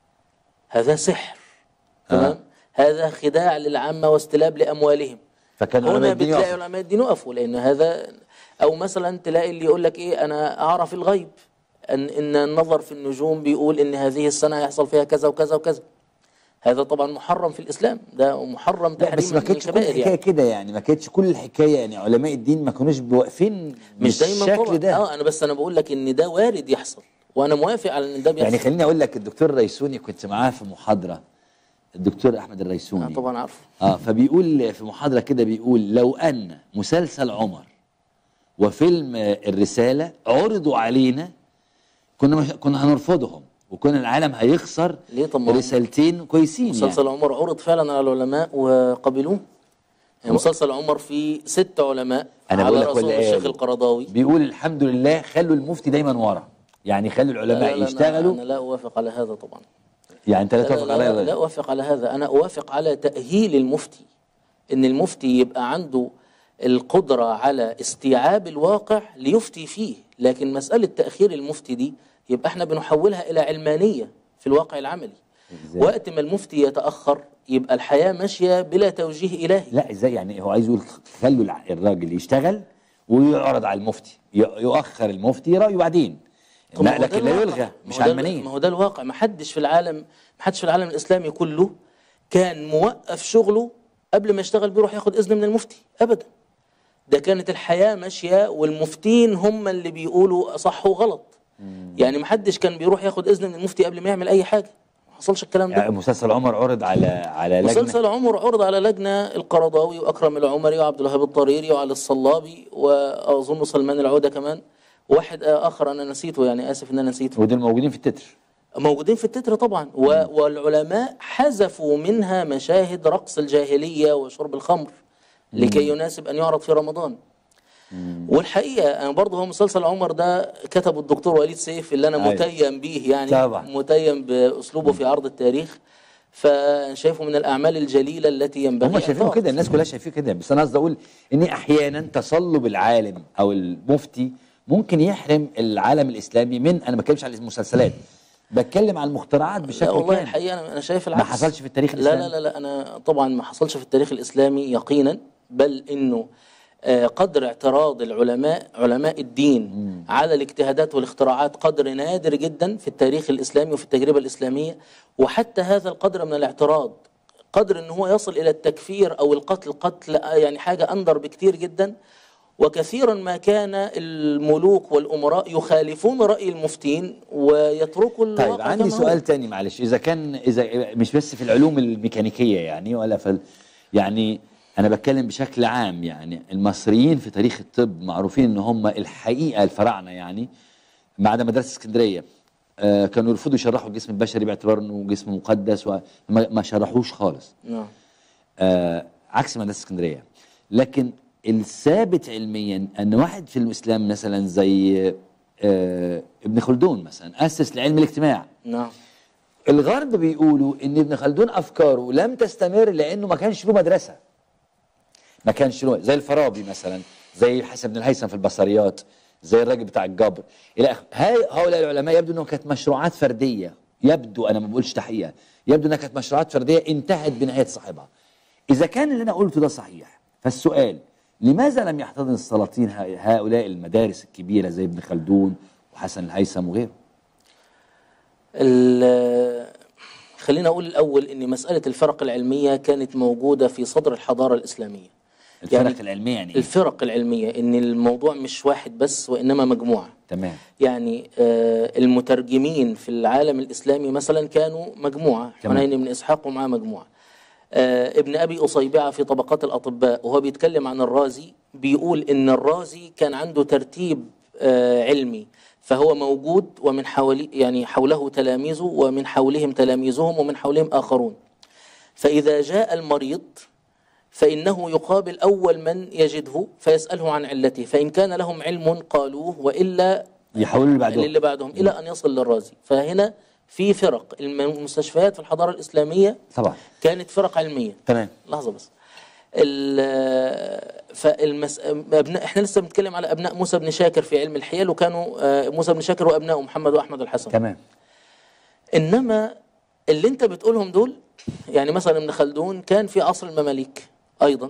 هذا سحر تمام هذا خداع للعامه واستلاب لاموالهم فكان علماء هنا الدين بتلاقي يقفوا. علماء الدين وقفوا لان هذا او مثلا تلاقي اللي يقول لك ايه انا اعرف الغيب ان ان النظر في النجوم بيقول ان هذه السنه هيحصل فيها كذا وكذا وكذا هذا طبعا محرم في الاسلام ده محرم لا بس تحريم ما من كانتش كل الكبائر الحكايه يعني كده يعني ما كانتش كل الحكايه يعني علماء الدين ما كانوش واقفين مش دايما بالشكل طبعا ده اه انا بس انا بقول لك ان ده وارد يحصل وانا موافق على ان ده بيحصل يعني خليني اقول لك الدكتور الريسوني كنت معاه في محاضره الدكتور احمد آه الريسوني طبعا عارفه اه فبيقول في محاضره كده بيقول لو ان مسلسل عمر وفيلم آه، الرساله عرضوا علينا كنا مش كنا هنرفضهم وكنا العالم هيخسر ليه طب ما هو رسالتين كويسين مسلسل يعني. عمر عرض فعلا على العلماء وقبلوه يعني مسلسل عمر فيه ست علماء أنا على بقول لك راسهم ولا الشيخ قالوا. القرضاوي بيقول الحمد لله خلوا المفتي دايما ورا يعني خلوا لا العلماء لا لا يشتغلوا أنا, أنا لا أوافق على هذا طبعا يعني انت لا لا, توافق لا, على لا, لا أوافق على هذا أنا أوافق على تأهيل المفتي إن المفتي يبقى عنده القدرة على استيعاب الواقع ليفتي فيه لكن مسألة تأخير المفتي دي يبقى احنا بنحولها إلى علمانية في الواقع العملي إزاي؟ وقت ما المفتي يتأخر يبقى الحياة ماشية بلا توجيه إلهي لا ازاي يعني هو عايز يقول خلوا الع- الراجل يشتغل ويعرض على المفتي ي- يؤخر المفتي رايه بعدين طب ما لا هو ده لكن لا الواقع. يلغى ما مش هو ده- علمانيه ما هو ده الواقع ما حدش في العالم ما حدش في العالم الاسلامي كله كان موقف شغله قبل ما يشتغل بيروح ياخد اذن من المفتي ابدا ده كانت الحياه ماشيه والمفتين هم اللي بيقولوا صح وغلط يعني ما حدش كان بيروح ياخد اذن من المفتي قبل ما يعمل اي حاجه ما حصلش الكلام ده يعني مسلسل عمر عرض على على لجنه مسلسل عمر عرض على لجنة القرضاوي وأكرم العمري وعبد الوهاب الطريري وعلي الصلابي وأظن سلمان العودة كمان واحد آخر أنا نسيته يعني آسف إن أنا نسيته ودول موجودين في التتر موجودين في التتر طبعا و... والعلماء حذفوا منها مشاهد رقص الجاهلية وشرب الخمر لكي يناسب أن يعرض في رمضان والحقيقة أنا برضه هو مسلسل عمر ده كتبه الدكتور وليد سيف اللي أنا أيوة. متيم به يعني طبعا. متيم بأسلوبه في عرض التاريخ فشايفه من الأعمال الجليلة التي ينبغي هم أن شايفينه تعرض. كده الناس كلها شايفين كده بس انا قصدي اقول ان احيانا تصلب العالم او المفتي ممكن يحرم العالم الاسلامي من انا ما بتكلمش على المسلسلات بتكلم على المخترعات بشكل لا والله كامل الحقيقه انا انا شايف العكس حصلش في التاريخ لا الإسلامي؟ لا لا لا انا طبعا ما حصلش في التاريخ الاسلامي يقينا بل انه آه، قدر اعتراض العلماء علماء الدين على الاجتهادات والاختراعات قدر نادر جدا في التاريخ الاسلامي وفي التجربه الاسلاميه وحتى هذا القدر من الاعتراض قدر ان هو يصل الى التكفير او القتل قتل آه، يعني حاجه اندر بكتير جدا وكثيرا ما كان الملوك والامراء يخالفون راي المفتين ويتركوا الواقع طيب عندي كما هو. سؤال تاني معلش اذا كان اذا مش بس في العلوم الميكانيكيه يعني ولا في ال- يعني انا بتكلم بشكل عام يعني المصريين في تاريخ الطب معروفين ان هم الحقيقه الفراعنه يعني ما عدا مدرسه اسكندريه آه كانوا يرفضوا يشرحوا الجسم البشري باعتبار انه جسم مقدس وما ما شرحوش خالص نعم آه عكس مدرسه اسكندريه لكن الثابت علميا ان واحد في الاسلام مثلا زي آه ابن خلدون مثلا اسس لعلم الاجتماع نعم الغرب بيقولوا ان ابن خلدون افكاره لم تستمر لانه ما كانش له مدرسه ما كانش له زي الفارابي مثلا زي حسن بن الهيثم في البصريات زي الراجل بتاع الجبر الى اخره هاي- هؤلاء العلماء يبدو انهم كانت مشروعات فرديه يبدو انا ما بقولش تحقيقه يبدو انها كانت مشروعات فرديه انتهت بنهايه صاحبها اذا كان اللي انا قلته ده صحيح فالسؤال لماذا لم يحتضن السلاطين ه- هؤلاء المدارس الكبيره زي ابن خلدون وحسن الهيثم وغيره ال- خلينا اقول الاول ان مساله الفرق العلميه كانت موجوده في صدر الحضاره الاسلاميه الفرق يعني العلميه يعني إيه؟ الفرق العلميه ان الموضوع مش واحد بس وانما مجموعه تمام يعني آه، المترجمين في العالم الاسلامي مثلا كانوا مجموعه تمام. حنين بن اسحاق ومعاه مجموعه آه، ابن ابي اصيبعه في طبقات الاطباء وهو بيتكلم عن الرازي بيقول ان الرازي كان عنده ترتيب آه، علمي فهو موجود ومن حوالي يعني حوله تلاميذه ومن حولهم تلاميذهم ومن حولهم اخرون فاذا جاء المريض فإنه يقابل أول من يجده فيسأله عن علته فإن كان لهم علم قالوه وإلا يحولوا اللي بعدهم اللي بعدهم إلى أن يصل للرازي فهنا في فرق الم- المستشفيات في الحضارة الإسلامية طبعا كانت فرق علمية تمام لحظة بس ال- فالمس... أبناء احنا لسه بنتكلم على ابناء موسى بن شاكر في علم الحيل وكانوا آه، موسى بن شاكر وابنائه محمد واحمد الحسن تمام انما اللي انت بتقولهم دول يعني مثلا ابن خلدون كان في عصر المماليك ايضا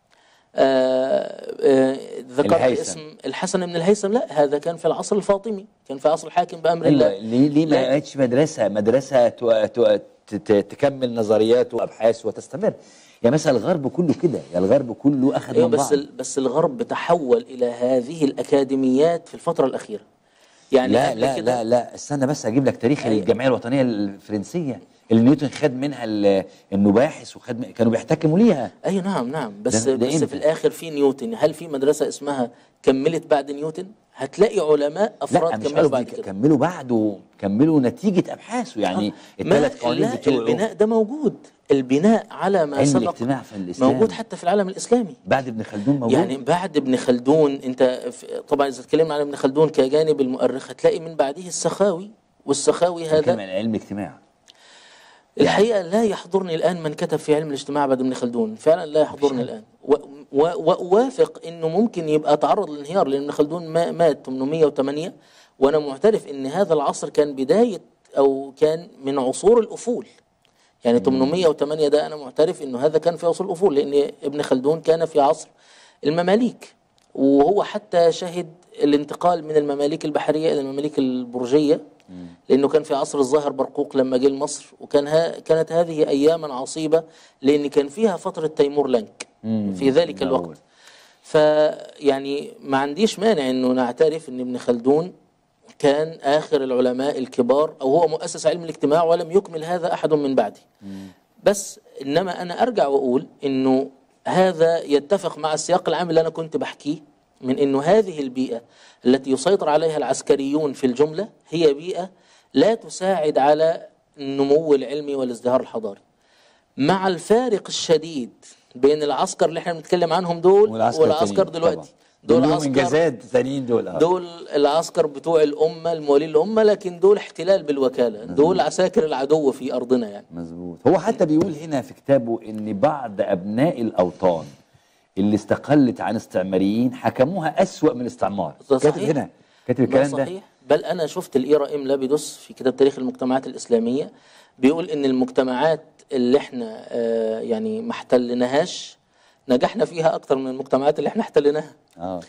آه، آه، ذكرت الهيثم. اسم الحسن بن الهيثم لا هذا كان في العصر الفاطمي كان في عصر الحاكم بامر ايوه الله ليه ليه ما لا. بقتش مدرسه مدرسه تو تو ت- ت- تكمل نظريات وابحاث وتستمر يعني مثلا الغرب كله كده يعني الغرب كله اخذ ايوه من بس بعض ال- بس الغرب تحول الى هذه الاكاديميات في الفتره الاخيره يعني لا قبل لا كده لا لا استنى بس اجيب لك تاريخ أيوة. الجمعيه الوطنيه الفرنسيه اللي نيوتن خد منها ال- المباحث وخد من- كانوا بيحتكموا ليها ايوه نعم نعم بس ده- ده بس إمتى؟ في الاخر في نيوتن هل في مدرسه اسمها كملت بعد نيوتن هتلاقي علماء لا افراد مش كملوا قصدي بعد ك- كده كملوا بعده كملوا نتيجه ابحاثه يعني ما الثلاث قوانين لا بتوعه البناء ده موجود البناء على ما علم سبق الاجتماع في الاسلام موجود حتى في العالم الاسلامي بعد ابن خلدون موجود يعني بعد ابن خلدون انت في- طبعا اذا اتكلمنا عن ابن خلدون كجانب المؤرخ هتلاقي من بعده السخاوي والسخاوي بتكلم هذا عن علم الاجتماع الحقيقه لا يحضرني الان من كتب في علم الاجتماع بعد ابن خلدون فعلا لا يحضرني الان و- و- واوافق انه ممكن يبقى تعرض للانهيار لان ابن خلدون ما- مات 808 وانا معترف ان هذا العصر كان بدايه او كان من عصور الافول يعني 808 ده انا معترف انه هذا كان في عصر الافول لان ابن خلدون كان في عصر المماليك وهو حتى شهد الانتقال من المماليك البحريه الى المماليك البرجيه لانه كان في عصر الظاهر برقوق لما جه لمصر وكان ها كانت هذه اياما عصيبه لان كان فيها فتره تيمور لنك في ذلك معقول. الوقت فيعني ما عنديش مانع انه نعترف ان ابن خلدون كان اخر العلماء الكبار او هو مؤسس علم الاجتماع ولم يكمل هذا احد من بعده بس انما انا ارجع واقول انه هذا يتفق مع السياق العام اللي انا كنت بحكيه من انه هذه البيئه التي يسيطر عليها العسكريون في الجمله هي بيئه لا تساعد على النمو العلمي والازدهار الحضاري مع الفارق الشديد بين العسكر اللي احنا بنتكلم عنهم دول والعسكر والعسكر التانيين دلوقتي طبعاً. دول لهم عسكر انجازات التانيين دول آه. دول العسكر بتوع الامه الموالين الامه لكن دول احتلال بالوكاله دول عساكر العدو في ارضنا يعني مظبوط هو حتى بيقول هنا في كتابه ان بعض ابناء الاوطان اللي استقلت عن استعماريين حكموها اسوا من الاستعمار ده كاتب صحيح. هنا كاتب ده الكلام ده صحيح بل انا شفت الايرا ام لابيدوس في كتاب تاريخ المجتمعات الاسلاميه بيقول ان المجتمعات اللي احنا آه يعني ما احتلناهاش نجحنا فيها اكتر من المجتمعات اللي احنا احتلناها اه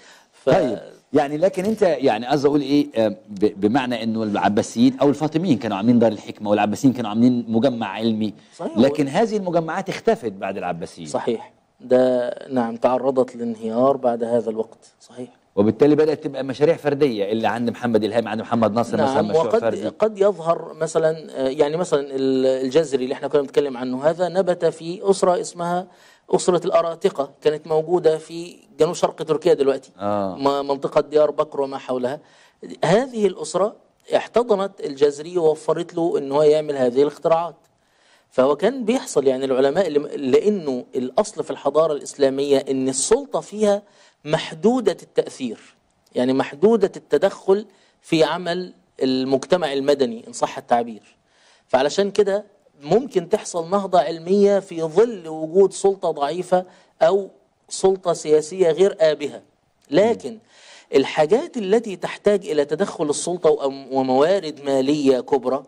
ف... طيب يعني لكن انت يعني قصدي اقول ايه آه، ب- بمعنى انه العباسيين او الفاطميين كانوا عاملين دار الحكمه والعباسيين كانوا عاملين مجمع علمي صحيح. لكن هذه المجمعات اختفت بعد العباسيين صحيح ده نعم تعرضت للانهيار بعد هذا الوقت صحيح وبالتالي بدات تبقى مشاريع فرديه اللي عند محمد الهام عند محمد ناصر مثلا نعم مشروع وقد فردي قد يظهر مثلا آه، يعني مثلا ال- الجزري اللي احنا كنا بنتكلم عنه هذا نبت في اسره اسمها اسره الاراتقه كانت موجوده في جنوب شرق تركيا دلوقتي آه. م- منطقه ديار بكر وما حولها هذه الاسره احتضنت الجزري ووفرت له ان هو يعمل هذه الاختراعات فهو كان بيحصل يعني العلماء اللي لانه الاصل في الحضاره الاسلاميه ان السلطه فيها محدوده التاثير يعني محدوده التدخل في عمل المجتمع المدني ان صح التعبير فعلشان كده ممكن تحصل نهضه علميه في ظل وجود سلطه ضعيفه او سلطه سياسيه غير آبهه لكن الحاجات التي تحتاج الى تدخل السلطه وأم- وموارد ماليه كبرى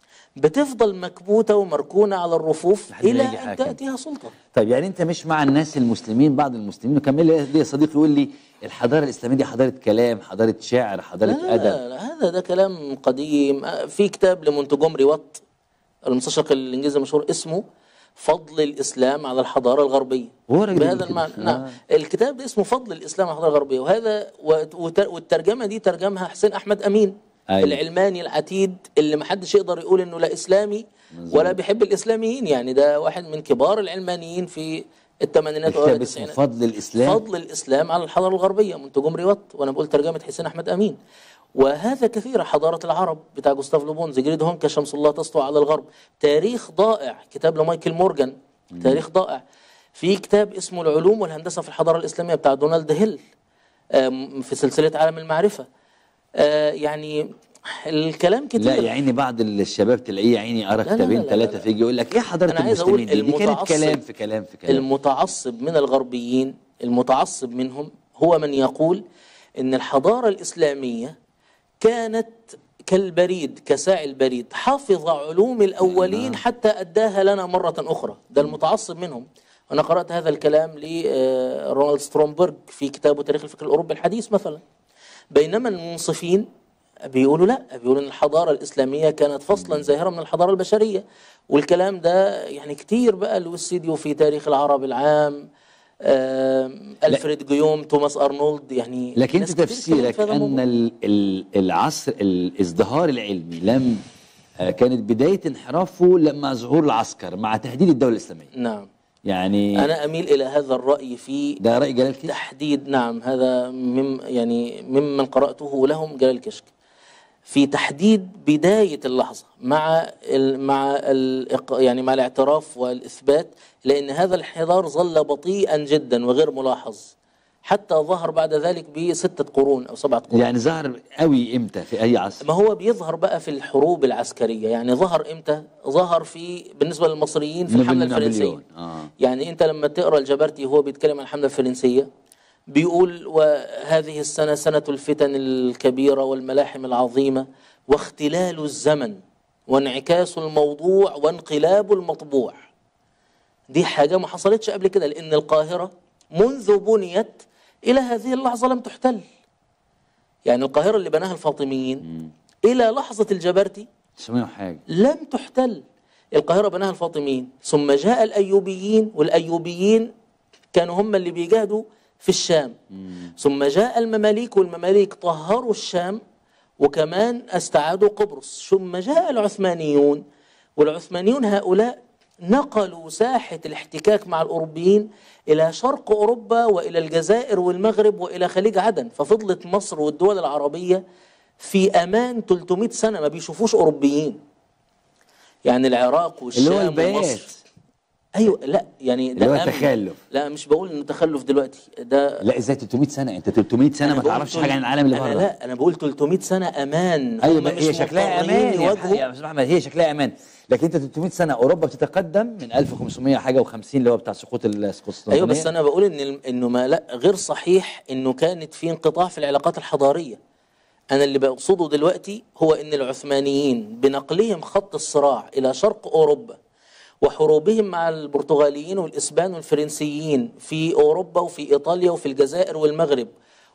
بتفضل مكبوته ومركونه على الرفوف لحد ما الى يجي ان حاكم. تاتيها سلطه طيب يعني انت مش مع الناس المسلمين بعض المسلمين وكان لي لي صديق يقول لي الحضاره الاسلاميه دي حضاره كلام حضاره شعر حضاره لا, ادب لا, لا هذا ده كلام قديم آه، في كتاب لمونتجومري وات المستشرق الانجليزي المشهور اسمه فضل الاسلام على الحضاره الغربيه هو راجل بهذا بيقول المعنى كده. نعم الكتاب ده اسمه فضل الاسلام على الحضاره الغربيه وهذا وت- وت- والترجمه دي ترجمها حسين احمد امين أيوة. العلماني العتيد اللي ما حدش يقدر يقول انه لا اسلامي ولا بيحب الاسلاميين يعني ده واحد من كبار العلمانيين في الثمانينات واوائل كتاب اسمه التسعينات فضل الاسلام فضل الاسلام على الحضاره الغربيه منتجومري وات وانا بقول ترجمه حسين احمد امين وهذا كثير حضاره العرب بتاع جوستاف لوبونز جريد هونكا شمس الله تسطع على الغرب تاريخ ضائع كتاب لمايكل مورجان تاريخ ضائع في كتاب اسمه العلوم والهندسه في الحضاره الاسلاميه بتاع دونالد هيل آم، في سلسله عالم المعرفه آه، يعني الكلام كتير لا يا عيني بعض الشباب تلاقيه يا عيني قرا لا، لا، كتابين لا، لا، ثلاثه لا. فيجي يقول لك ايه حضاره أنا عايز أقول المسلمين دي, دي كانت المتعصب- كلام في كلام في كلام المتعصب من الغربيين المتعصب منهم هو من يقول ان الحضاره الاسلاميه كانت كالبريد كساعي البريد حفظ علوم الاولين حتى اداها لنا مره اخرى ده المتعصب منهم انا قرات هذا الكلام لرونالد سترومبرج في كتابه تاريخ الفكر الاوروبي الحديث مثلا بينما المنصفين بيقولوا لا بيقولوا ان الحضاره الاسلاميه كانت فصلا ظاهره من الحضاره البشريه والكلام ده يعني كتير بقى لويسيديو في تاريخ العرب العام آم، الفريد جيوم توماس ارنولد يعني لكن ناس انت كتير اتكلموا تفسيرك في هذا ان الموضوع. ال- ال- العصر الازدهار العلمي لم آه، كانت بدايه انحرافه لما ظهور العسكر مع تهديد الدوله الاسلاميه نعم يعني انا اميل الى هذا الراي في ده راي جلال كيش تحديد نعم هذا مم يعني ممن قرأته لهم جلال كشك في تحديد بداية اللحظة مع ال مع ال يعني مع الاعتراف والإثبات لأن هذا الانحدار ظل بطيئا جدا وغير ملاحظ حتى ظهر بعد ذلك بستة قرون أو سبعة قرون يعني ظهر قوي امتى في اي عصر ما هو بيظهر بقى في الحروب العسكرية يعني ظهر إمتى ظهر في بالنسبة للمصريين في الحملة نابليون. الفرنسية آه. يعني انت لما تقرا الجبرتي وهو بيتكلم عن الحمله الفرنسيه بيقول وهذه السنه سنه الفتن الكبيره والملاحم العظيمه واختلال الزمن وانعكاس الموضوع وانقلاب المطبوع دي حاجه ما حصلتش قبل كده لان القاهره منذ بنيت الى هذه اللحظه لم تحتل يعني القاهره اللي بناها الفاطميين الى لحظه الجبرتي 900 وحاجه لم تحتل القاهرة بناها الفاطميين ثم جاء الأيوبيين والأيوبيين كانوا هم اللي بيجاهدوا في الشام ثم جاء المماليك والمماليك طهروا الشام وكمان استعادوا قبرص ثم جاء العثمانيون والعثمانيون هؤلاء نقلوا ساحة الاحتكاك مع الأوروبيين إلى شرق أوروبا وإلى الجزائر والمغرب وإلى خليج عدن ففضلت مصر والدول العربية في أمان 300 سنة ما بيشوفوش أوروبيين يعني العراق والشام اللي هو البيات ومصر ايوه لا يعني ده اللي هو أمن. التخلف. لا مش بقول انه تخلف دلوقتي ده لا ازاي 300 سنه انت 300 سنه أنا ما بقول تعرفش تل- حاجه عن العالم اللي أنا بره لا انا بقول 300 سنه امان ايوه هم ما مش هي شكلها مضطرين امان يا يواجهوا- يا استاذ احمد هي شكلها امان لكن انت 300 سنه اوروبا بتتقدم من 1500 حاجه و50 اللي هو بتاع سقوط القسطنطينيه ايوه بس انا بقول ان ال- انه ما لا غير صحيح انه كانت في انقطاع في العلاقات الحضاريه انا اللي بقصده دلوقتي هو ان العثمانيين بنقلهم خط الصراع الى شرق اوروبا وحروبهم مع البرتغاليين والاسبان والفرنسيين في اوروبا وفي ايطاليا وفي الجزائر والمغرب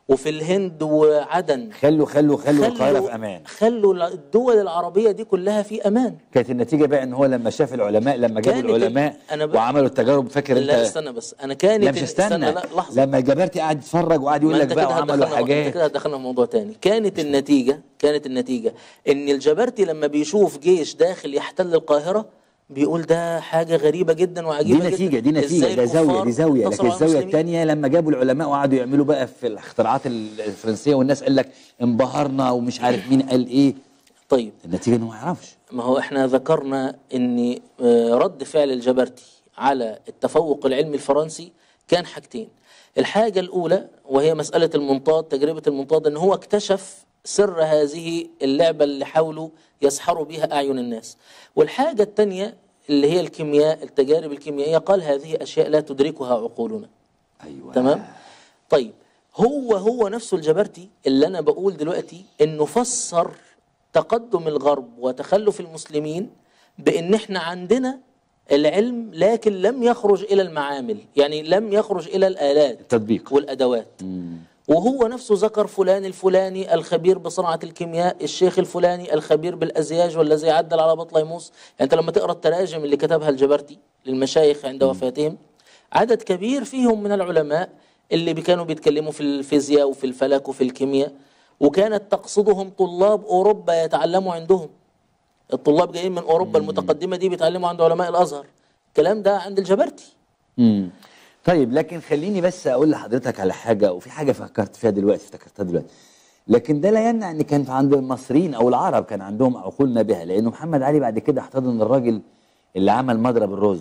وفي الهند وعدن خلوا خلوا خلوا القاهره في امان خلوا الدول العربيه دي كلها في امان كانت النتيجه بقى ان هو لما شاف العلماء لما جابوا كانت ال- العلماء أنا بقى- وعملوا التجارب فاكر لا انت استنى بس انا كانت لا مش ال- استنى لا لحظه لما الجبرتي قاعد يتفرج وقعد يقول ما لك انت بقى كده وعملوا هتدخلنا انت حاجات كده هتدخلنا في موضوع تاني كانت النتيجه كانت النتيجه ان الجبرتي لما بيشوف جيش داخل يحتل القاهره بيقول ده حاجه غريبه جدا دي وعجيبه جدا نتيجه دي نتيجه إزاي ده زاويه الكفار دي زاويه انتصروا لكن على الزاويه المسلمين؟ الثانيه لما جابوا العلماء وقعدوا يعملوا بقى في الاختراعات الفرنسيه والناس قال لك انبهرنا ومش عارف مين قال ايه طيب النتيجه انه ما يعرفش ما هو احنا ذكرنا ان آه، رد فعل الجبرتي على التفوق العلمي الفرنسي كان حاجتين الحاجة الأولى وهي مسألة المنطاد تجربة المنطاد ان هو اكتشف سر هذه اللعبة اللي حاولوا يسحروا بها أعين الناس والحاجة الثانية اللي هي الكيمياء التجارب الكيميائية قال هذه أشياء لا تدركها عقولنا ايوه تمام طيب هو هو نفسه الجبرتي اللي انا بقول دلوقتي انه فسر تقدم الغرب وتخلف المسلمين بان احنا عندنا العلم لكن لم يخرج الى المعامل يعني لم يخرج الى الالات التطبيق والادوات وهو نفسه ذكر فلان الفلاني الخبير بصنعة الكيمياء الشيخ الفلاني الخبير بالأزياج والذي عدل على بطليموس يعني أنت لما تقرأ التراجم اللي كتبها الجبرتي للمشايخ عند وفاتهم عدد كبير فيهم من العلماء اللي بي- كانوا بيتكلموا في الفيزياء وفي الفلك وفي الكيمياء وكانت تقصدهم طلاب أوروبا يتعلموا عندهم الطلاب جايين من أوروبا المتقدمة دي بيتعلموا عند علماء الأزهر الكلام ده عند الجبرتي امم طيب لكن خليني بس اقول لحضرتك على حاجه وفي حاجه فكرت فيها دلوقتي افتكرتها دلوقتي لكن ده لا يمنع ان كان في عند المصريين او العرب كان عندهم عقول نابهه لانه محمد علي بعد كده احتضن الراجل اللي عمل مضرب الرز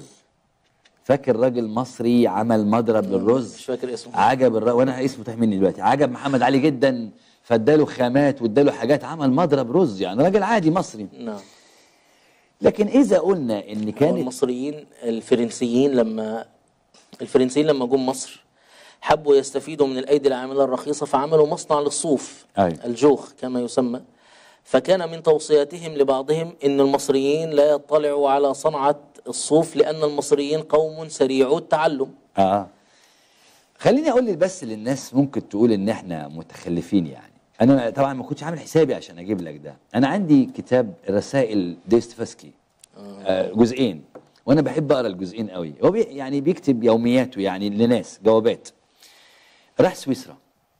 فاكر راجل مصري عمل مضرب للرز مش فاكر اسمه عجب الر... وانا اسمه تاه مني دلوقتي عجب محمد علي جدا فاداله خامات واداله حاجات عمل مضرب رز يعني راجل عادي مصري نعم لكن اذا قلنا ان كان كانت المصريين الفرنسيين لما الفرنسيين لما جم مصر حبوا يستفيدوا من الايدي العامله الرخيصه فعملوا مصنع للصوف أيوة. الجوخ كما يسمى فكان من توصياتهم لبعضهم ان المصريين لا يطلعوا على صنعه الصوف لان المصريين قوم سريعو التعلم اه خليني اقول لي بس للناس ممكن تقول ان احنا متخلفين يعني انا طبعا ما كنتش عامل حسابي عشان اجيب لك ده انا عندي كتاب رسائل ديستفسكي آه جزئين وانا بحب اقرا الجزئين قوي هو بي يعني بيكتب يومياته يعني لناس جوابات راح سويسرا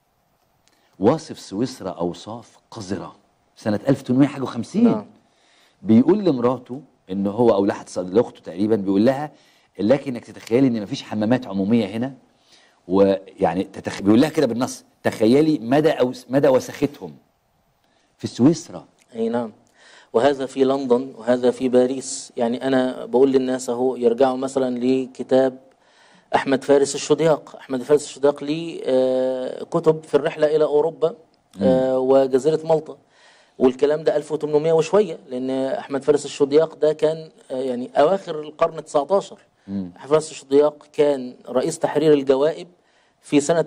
واصف سويسرا اوصاف قذره سنه 1850 نعم. بيقول لمراته ان هو او لاحد صد- لاخته تقريبا بيقول لها لك انك تتخيلي ان مفيش حمامات عموميه هنا ويعني تتخ... بيقول لها كده بالنص تخيلي مدى أو مدى وسختهم في سويسرا اي نعم وهذا في لندن وهذا في باريس يعني انا بقول للناس اهو يرجعوا مثلا لكتاب احمد فارس الشدياق احمد فارس الشدياق ليه آه، كتب في الرحله الى اوروبا آه، وجزيره مالطا والكلام ده 1800 وشويه لان احمد فارس الشدياق ده كان آه، يعني اواخر القرن 19 احمد فارس الشدياق كان رئيس تحرير الجوائب في سنه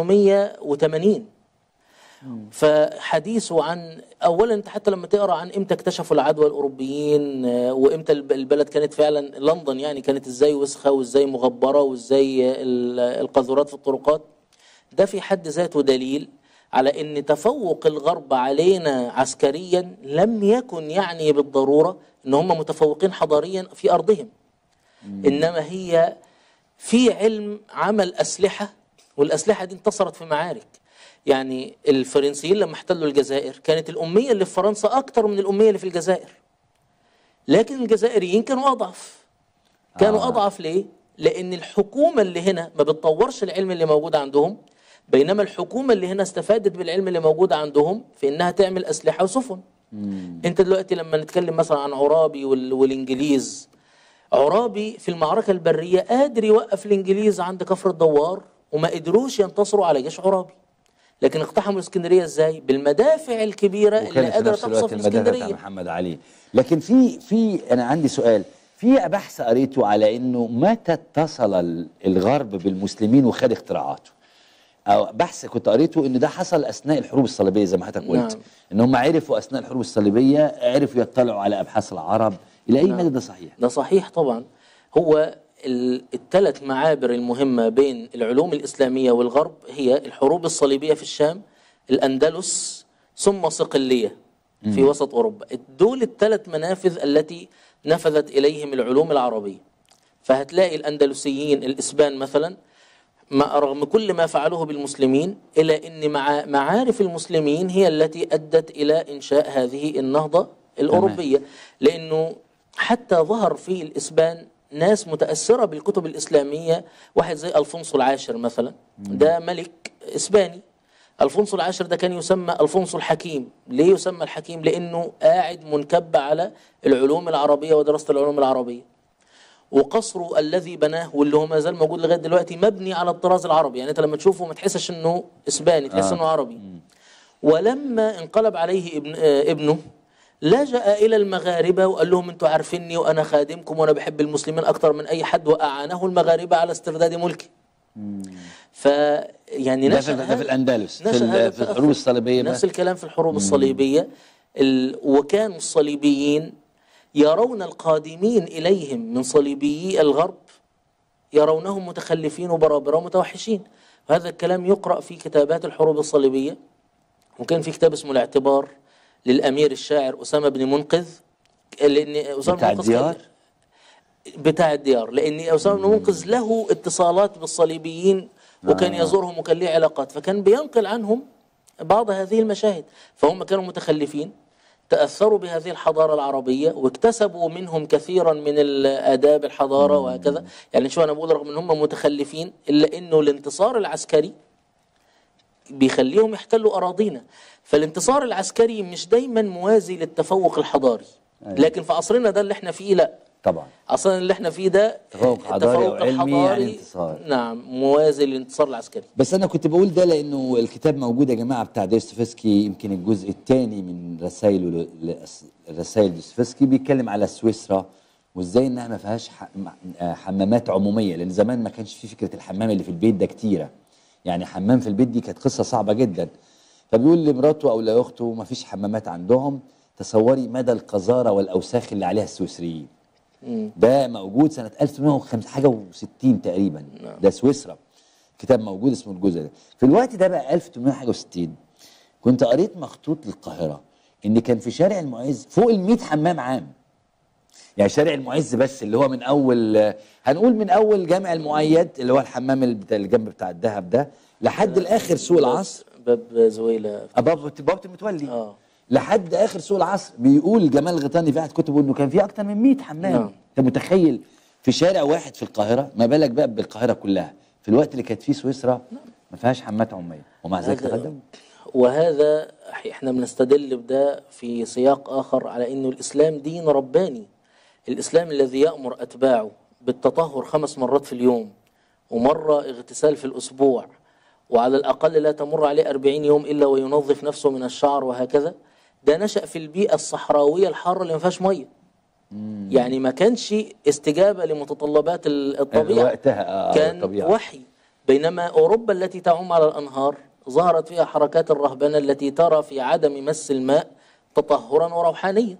1880 فحديثه عن اولا انت حتى لما تقرا عن امتى اكتشفوا العدوى الاوروبيين آه، وامتى الب- البلد كانت فعلا لندن يعني كانت ازاي وسخه وازاي مغبره وازاي ال- القاذورات في الطرقات ده في حد ذاته دليل على ان تفوق الغرب علينا عسكريا لم يكن يعني بالضروره ان هم متفوقين حضاريا في ارضهم انما هي في علم عمل اسلحه والاسلحه دي انتصرت في معارك يعني الفرنسيين لما احتلوا الجزائر كانت الاميه اللي في فرنسا اكتر من الاميه اللي في الجزائر لكن الجزائريين كانوا اضعف كانوا آه. آه. اضعف ليه لان الحكومه اللي هنا ما بتطورش العلم اللي موجود عندهم بينما الحكومه اللي هنا استفادت بالعلم اللي موجود عندهم في انها تعمل اسلحه وسفن انت دلوقتي لما نتكلم مثلا عن عرابي وال- والانجليز عرابي في المعركه البريه قادر يوقف الانجليز عند كفر الدوار وما قدروش ينتصروا على جيش عرابي لكن اقتحموا الاسكندريه ازاي بالمدافع الكبيره اللي وكانت في قادره نفس الوقت تقصف المدافع بتاع الاسكندريه محمد علي لكن في في انا عندي سؤال في بحث قريته على انه متى اتصل ال- الغرب بالمسلمين وخد اختراعاته او بحث كنت قريته ان ده حصل اثناء الحروب الصليبيه زي ما حضرتك قلت نعم. ان هم عرفوا اثناء الحروب الصليبيه عرفوا يطلعوا على ابحاث العرب الى اي مدى ده صحيح ده صحيح طبعا هو الثلاث معابر المهمة بين العلوم الإسلامية والغرب هي الحروب الصليبية في الشام الأندلس ثم صقلية في وسط أوروبا دول الثلاث منافذ التي نفذت إليهم العلوم العربية فهتلاقي الأندلسيين الإسبان مثلا ما رغم كل ما فعلوه بالمسلمين إلا أن مع معارف المسلمين هي التي أدت إلى إنشاء هذه النهضة الأوروبية لأنه حتى ظهر في الإسبان ناس متأثرة بالكتب الإسلامية واحد زي ألفونسو العاشر مثلا ده ملك إسباني ألفونسو العاشر ده كان يسمى ألفونسو الحكيم ليه يسمى الحكيم لأنه قاعد منكب على العلوم العربية ودراسة العلوم العربية وقصره الذي بناه واللي هو ما زال موجود لغايه دلوقتي مبني على الطراز العربي يعني انت لما تشوفه ما تحسش انه اسباني تحس آه. انه عربي ولما انقلب عليه ابن آه ابنه لجأ الى المغاربه وقال لهم انتوا عارفيني وانا خادمكم وانا بحب المسلمين اكتر من اي حد واعانه المغاربه على استرداد ملكي ف يعني ده نشأ في, ده في هذا- الاندلس في, نشأ هذا ال- في الحروب الصليبيه نفس بقى. الكلام في الحروب الصليبية ال... وكانوا الصليبيين يرون القادمين إليهم من صليبيي الغرب يرونهم متخلفين وبرابرة ومتوحشين وهذا الكلام يقرأ في كتابات الحروب الصليبية وكان في كتاب اسمه الاعتبار للأمير الشاعر أسامة بن منقذ لأن أسامة بتاع بن منقذ كان- الديار بتاع الديار لان اسامه بن منقذ له اتصالات بالصليبيين وكان آه. يزورهم وكان له علاقات فكان بينقل عنهم بعض هذه المشاهد فهم كانوا متخلفين تاثروا بهذه الحضاره العربيه واكتسبوا منهم كثيرا من الاداب الحضاره وهكذا يعني شو انا بقول رغم ان هم متخلفين الا انه الانتصار العسكري بيخليهم يحتلوا اراضينا فالانتصار العسكري مش دايما موازي للتفوق الحضاري أيوة. لكن في عصرنا ده اللي احنا فيه لا طبعا اصلا اللي احنا فيه ده تفوق حضاري التفوق وعلمي الحضاري يعني انتصار. نعم موازي للانتصار العسكري بس انا كنت بقول ده لانه الكتاب موجود يا جماعه بتاع دوستويفسكي يمكن الجزء الثاني من رسائله ل- ل- رسائل دوستويفسكي بيتكلم على سويسرا وازاي انها ما فيهاش ح- م- آه حمامات عموميه لان زمان ما كانش في فكره الحمام اللي في البيت ده كتيره يعني حمام في البيت دي كانت قصه صعبه جدا فبيقول لمراته او لاخته ما فيش حمامات عندهم تصوري مدى القذاره والاوساخ اللي عليها السويسريين ده موجود سنة 1850 حاجة و60 تقريبا ده سويسرا كتاب موجود اسمه الجزء ده في الوقت ده بقى 1860 كنت قريت مخطوط للقاهرة ان كان في شارع المعز فوق ال 100 حمام عام يعني شارع المعز بس اللي هو من اول هنقول من اول جامع المؤيد اللي هو الحمام اللي بتاع الجنب بتاع الذهب ده لحد الاخر سوق العصر باب زويلة باب باب المتولي اه لحد اخر سوق العصر بيقول جمال غيطاني في احد كتبه انه كان في اكتر من 100 حمام نعم. انت متخيل في شارع واحد في القاهره ما بالك بقى بالقاهره كلها في الوقت اللي كانت فيه سويسرا ما فيهاش حمامات عميه ومع ذلك هذا- تقدموا وهذا احنا بنستدل بده في سياق اخر على انه الاسلام دين رباني الاسلام الذي يامر اتباعه بالتطهر خمس مرات في اليوم ومره اغتسال في الاسبوع وعلى الاقل لا تمر عليه أربعين يوم الا وينظف نفسه من الشعر وهكذا ده نشا في البيئه الصحراويه الحاره اللي ما فيهاش ميه يعني ما كانش استجابه لمتطلبات ال- الطبيعه وقتها آه كان الطبيعة. وحي بينما أوروبا التي تعوم على الأنهار ظهرت فيها حركات الرهبنة التي ترى في عدم مس الماء تطهرا وروحانيا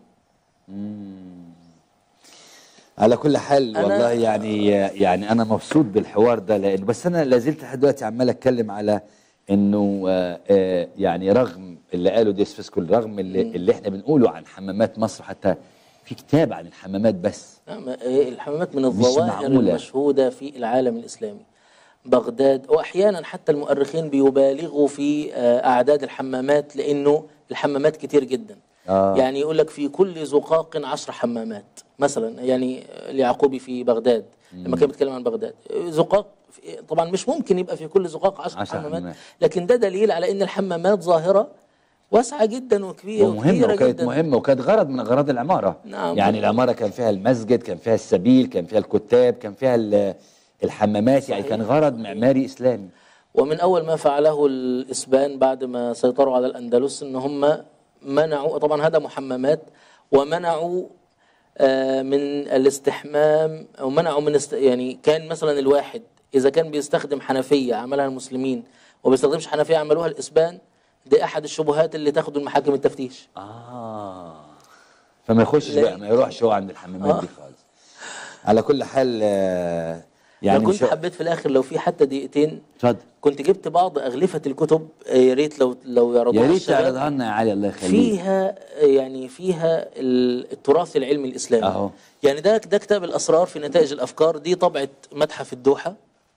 على كل حال أنا- والله يعني يعني انا مبسوط بالحوار ده لانه بس انا لازلت لحد دلوقتي عمال اتكلم على انه آه، آه، يعني رغم اللي قاله ديس فيسكول رغم اللي, اللي احنا بنقوله عن حمامات مصر حتى في كتاب عن الحمامات بس نعم، إيه، الحمامات من الظواهر معقولة. المشهودة في العالم الإسلامي بغداد وأحيانا حتى المؤرخين بيبالغوا في آه، أعداد الحمامات لأنه الحمامات كتير جدا آه. يعني يقول لك في كل زقاق عشر حمامات مثلا يعني اليعقوبي في بغداد لما كان بيتكلم عن بغداد زقاق في- طبعا مش ممكن يبقى في كل زقاق عشر عشر حمامات حمامات. لكن ده دليل على ان الحمامات ظاهره واسعه جدا وكبيره ومهمة وكبيره وكانت جدا مهمة وكانت غرض من أغراض العمارة نعم. يعني العمارة كان فيها المسجد كان فيها السبيل كان فيها الكتاب كان فيها ال- الحمامات يعني كان غرض معماري إسلامي ومن اول ما فعله الاسبان بعد ما سيطروا على الاندلس ان هم منعوا طبعا هدموا حمامات ومنعوا آه، من الاستحمام او منعوا من است... يعني كان مثلا الواحد اذا كان بيستخدم حنفيه عملها المسلمين وما بيستخدمش حنفيه عملوها الاسبان دي احد الشبهات اللي تاخده المحاكم التفتيش آه فما يخشش لا. بقى ما يروحش هو عند الحمامات آه. دي خالص على كل حال آه، يعني يعني كنت مش- حبيت في الاخر لو في حتى دقيقتين اتفضل كنت جبت بعض اغلفه الكتب آه، يا ريت لو لو يعرضوها يا ريت الشباب. تعرضها لنا يا علي الله يخليك فيها يعني فيها ال- التراث العلمي الاسلامي أهو. يعني ده ده كتاب الاسرار في نتائج الافكار دي طبعه متحف الدوحه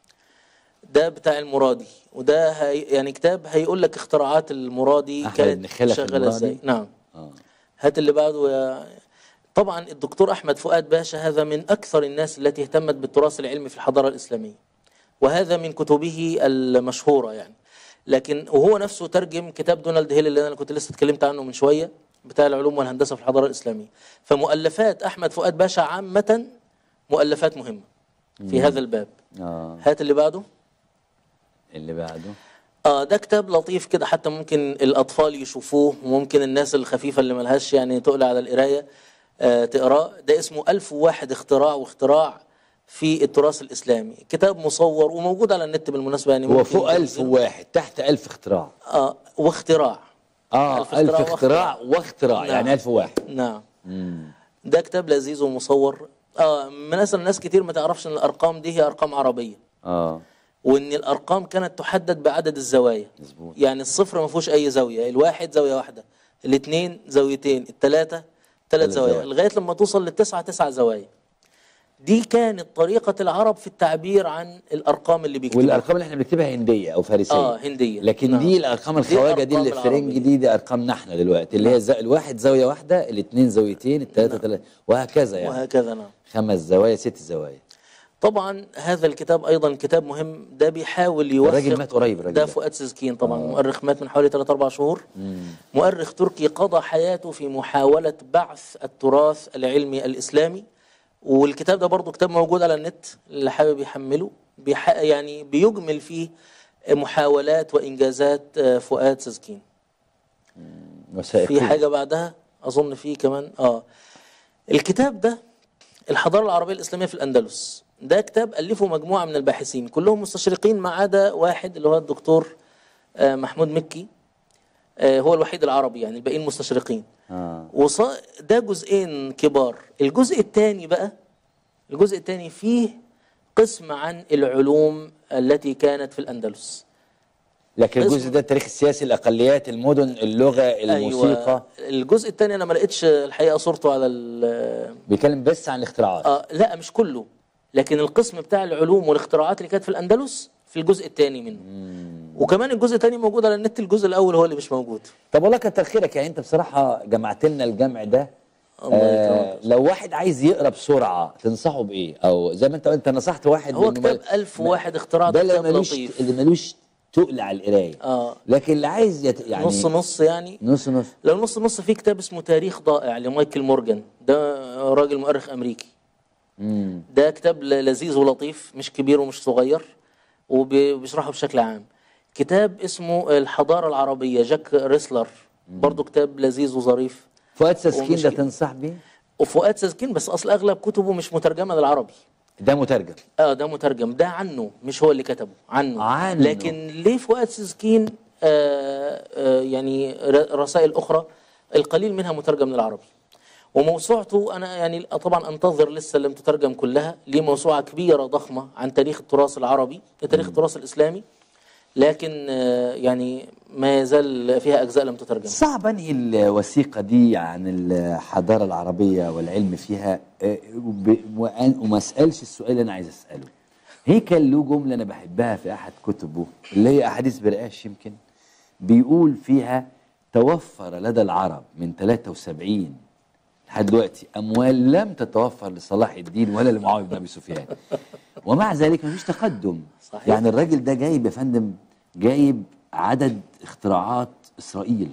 ده بتاع المرادي وده هي يعني كتاب هيقول لك اختراعات المرادي أحمد بن كانت خلف شغاله المرادي؟ ازاي نعم آه. هات اللي بعده يا طبعا الدكتور احمد فؤاد باشا هذا من اكثر الناس التي اهتمت بالتراث العلمي في الحضاره الاسلاميه وهذا من كتبه المشهوره يعني لكن وهو نفسه ترجم كتاب دونالد هيل اللي انا كنت لسه اتكلمت عنه من شويه بتاع العلوم والهندسه في الحضاره الاسلاميه فمؤلفات احمد فؤاد باشا عامه مؤلفات مهمه في هذا الباب اه هات اللي بعده اللي بعده اه ده كتاب لطيف كده حتى ممكن الاطفال يشوفوه وممكن الناس الخفيفه اللي ملهاش يعني تقل على القرايه آه تقراه ده اسمه ألف وواحد اختراع واختراع في التراث الاسلامي كتاب مصور وموجود على النت بالمناسبه يعني هو ممكن فوق ألف تنزله. واحد تحت ألف اختراع اه واختراع اه ألف ألف اختراع اختراع واختراع نعم. يعني ألف واحد نعم مم. ده كتاب لذيذ ومصور اه مثلا ناس كتير ما تعرفش ان الارقام دي هي ارقام عربيه اه وان الارقام كانت تحدد بعدد الزوايا مظبوط يعني الصفر ما فيهوش اي زاويه الواحد زاويه واحده الاثنين زاويتين الثلاثه ثلاث ثلاث زوايا زوايا. لغايه لما توصل للتسعه تسع زوايا دي كانت طريقه العرب في التعبير عن الارقام اللي بيكتبوها والارقام اللي احنا بنكتبها هنديه او فارسيه اه هنديه لكن نعم. دي الارقام الخواجه دي أرقام اللي الفرنج العربية. دي دي ارقامنا احنا دلوقتي اللي هي ز... الواحد زاويه واحده الاثنين زاويتين الثلاثه ثلاثه وهكذا يعني وهكذا نعم خمس زوايا ست زوايا طبعا هذا الكتاب ايضا كتاب مهم ده بيحاول يوثق الراجل مات قريب الراجل ده ده. فؤاد سيزكين طبعا مؤرخ مات من حوالي 3 4 شهور مؤرخ تركي قضى حياته في محاولة بعث التراث العلمي الإسلامي والكتاب ده برضو كتاب موجود على النت اللي حابب يحمله بيح... يعني بيجمل فيه محاولات وإنجازات آه، فؤاد سيزكين في وثائقي حاجة بعدها أظن فيه كمان آه الكتاب ده الحضارة العربية الإسلامية في الأندلس ده كتاب ألفه مجموعة من الباحثين كلهم مستشرقين ما عدا واحد اللي هو الدكتور آه، محمود مكي آه، هو الوحيد العربي يعني الباقيين مستشرقين اه وص... ده جزئين كبار الجزء الثاني بقى الجزء الثاني فيه قسم عن العلوم التي كانت في الأندلس لكن اسم- الجزء ده التاريخ السياسي الاقليات المدن اللغه الموسيقى أيوة. الجزء الثاني أنا ما لقيتش الحقيقة صورته على ال... بيتكلم بس عن الاختراعات آه لا مش كله لكن القسم بتاع العلوم والاختراعات اللي كانت في الأندلس في الجزء الثاني منه وكمان الجزء الثاني موجود على النت الجزء الأول هو اللي مش موجود طب والله كتر خيرك يعني انت بصراحه جمعت لنا الجمع ده الله آه يكرمك. لو واحد عايز يقرا بسرعه تنصحه بايه او زي ما انت قلت انت نصحت واحد هو بإنه كتاب ما- ألف وواحد اختراع ده ده اللي كتاب ملوش لطيف اللي ملوش تقل على القرايه آه. لكن اللي عايز يت... يعني نص نص يعني نص نص لو نص نص في كتاب اسمه تاريخ ضائع لمايكل مورجان ده راجل مؤرخ أمريكي مم. ده كتاب ل- لذيذ ولطيف مش كبير ومش صغير وبيشرحه بشكل عام كتاب اسمه الحضارة العربية جاك ريسلر برضه كتاب لذيذ وظريف فؤاد ساسكين ومش ده كده. تنصح بيه وفؤاد سازكين بس اصل اغلب كتبه مش مترجمه للعربي ده مترجم اه ده مترجم ده عنه مش هو اللي كتبه عنه عنه. لكن ليه فؤاد سازكين آه آه يعني ر- رسائل اخرى القليل منها مترجم للعربي وموسوعته انا يعني طبعا انتظر لسه لم تترجم كلها ليه موسوعه كبيره ضخمه عن تاريخ التراث العربي تاريخ التراث الاسلامي لكن آه يعني ما يزال فيها اجزاء لم تترجم صعب انهي الوثيقه دي عن الحضاره العربيه والعلم فيها آه، وب- وأن- وما اسالش السؤال اللي انا عايز اساله هيكل له جمله انا بحبها في احد كتبه اللي هي احاديث برقاش يمكن بيقول فيها توفر لدى العرب من 73 لحد دلوقتي اموال لم تتوفر لصلاح الدين ولا لمعاويه بن ابي سفيان ومع ذلك مفيش تقدم صحيح. يعني الراجل ده جايب يا فندم جايب عدد اختراعات اسرائيل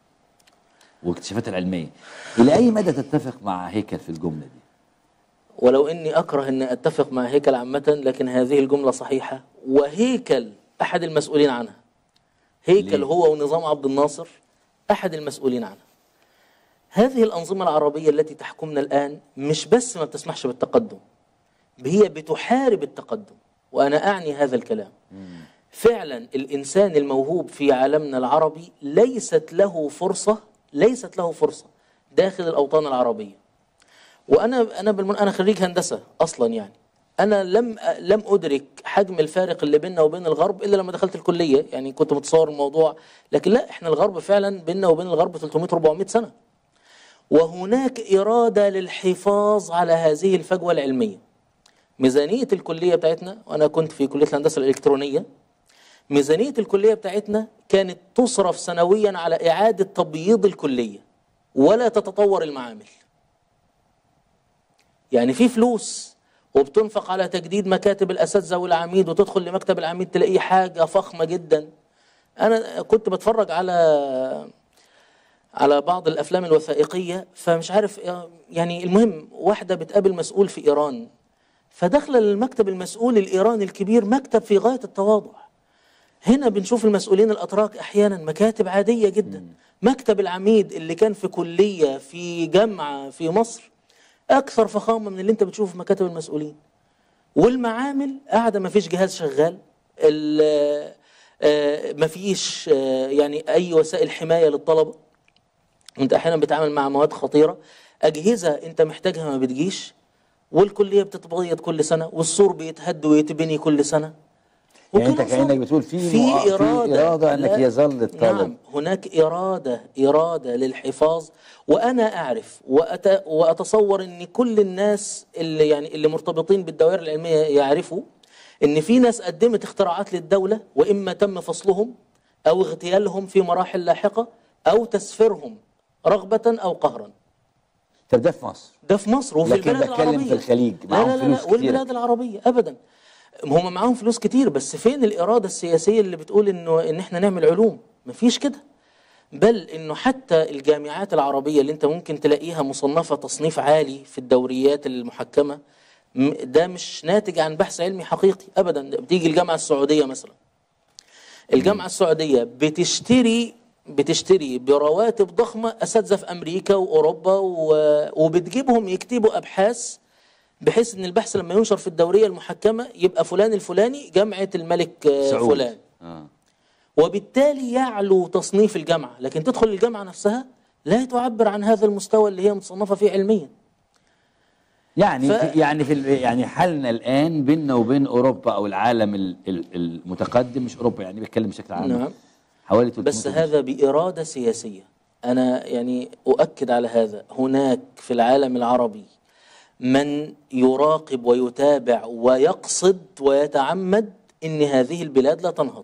واكتشافات العلميه الى اي مدى تتفق مع هيكل في الجمله دي ولو اني اكره ان اتفق مع هيكل عامه لكن هذه الجمله صحيحه وهيكل احد المسؤولين عنها هيكل ليه؟ هو ونظام عبد الناصر احد المسؤولين عنها هذه الانظمه العربيه التي تحكمنا الان مش بس ما بتسمحش بالتقدم هي بتحارب التقدم وانا اعني هذا الكلام فعلا الانسان الموهوب في عالمنا العربي ليست له فرصه ليست له فرصه داخل الاوطان العربيه وانا انا بالمن... انا خريج هندسه اصلا يعني انا لم لم ادرك حجم الفارق اللي بيننا وبين الغرب الا لما دخلت الكليه يعني كنت متصور الموضوع لكن لا احنا الغرب فعلا بيننا وبين الغرب 300 400 سنه وهناك اراده للحفاظ على هذه الفجوه العلميه ميزانيه الكليه بتاعتنا وانا كنت في كليه الهندسه الالكترونيه ميزانيه الكليه بتاعتنا كانت تصرف سنويا على اعاده تبييض الكليه ولا تتطور المعامل يعني في فلوس وبتنفق على تجديد مكاتب الاساتذه والعميد وتدخل لمكتب العميد تلاقيه حاجه فخمه جدا انا كنت بتفرج على على بعض الافلام الوثائقيه فمش عارف يعني المهم واحده بتقابل مسؤول في ايران فداخله المكتب المسؤول الايراني الكبير مكتب في غايه التواضع هنا بنشوف المسؤولين الاتراك احيانا مكاتب عاديه جدا مكتب العميد اللي كان في كليه في جامعه في مصر اكثر فخامه من اللي انت بتشوفه في مكاتب المسؤولين والمعامل قاعده ما فيش جهاز شغال ما فيش يعني اي وسائل حمايه للطلبه انت احيانا بتتعامل مع مواد خطيره اجهزه انت محتاجها ما بتجيش والكليه بتتبيض كل سنه والسور بيتهد ويتبني كل سنه يعني انت كانك بتقول في في مؤ- اراده في اراده انك لا، يظل الطالب نعم هناك اراده اراده للحفاظ وانا اعرف وأت واتصور ان كل الناس اللي يعني اللي مرتبطين بالدوائر العلميه يعرفوا ان في ناس قدمت اختراعات للدوله واما تم فصلهم او اغتيالهم في مراحل لاحقه او تسفيرهم رغبه او قهرا طب ده في مصر ده في مصر وفي لكن البلاد بتكلم العربية في الخليج، لا معاهم لا لا, فلوس لا كتيرة. والبلاد العربية أبدا هم معاهم فلوس كتير بس فين الإرادة السياسية اللي بتقول إنه إن إحنا نعمل علوم مفيش كده بل إنه حتى الجامعات العربية اللي أنت ممكن تلاقيها مصنفة تصنيف عالي في الدوريات المحكمة م- ده مش ناتج عن بحث علمي حقيقي أبدا بتيجي الجامعة السعودية مثلا الجامعة السعودية بتشتري بتشتري برواتب ضخمة أساتذة في أمريكا وأوروبا و- وبتجيبهم يكتبوا أبحاث بحيث إن البحث لما ينشر في الدورية المحكمة يبقى فلان الفلاني جامعة الملك آه، سعود فلان آه. وبالتالي يعلو تصنيف الجامعة لكن تدخل الجامعة نفسها لا تعبر عن هذا المستوى اللي هي متصنفة فيه علميا يعني ف- في يعني في ال- يعني حالنا الان بيننا وبين اوروبا او العالم ال- ال- المتقدم مش اوروبا يعني بيتكلم بشكل عام نعم. حوالي 300 بس هذا بإرادة سياسية أنا يعني أؤكد على هذا هناك في العالم العربي من يراقب ويتابع ويقصد ويتعمد ان هذه البلاد لا تنهض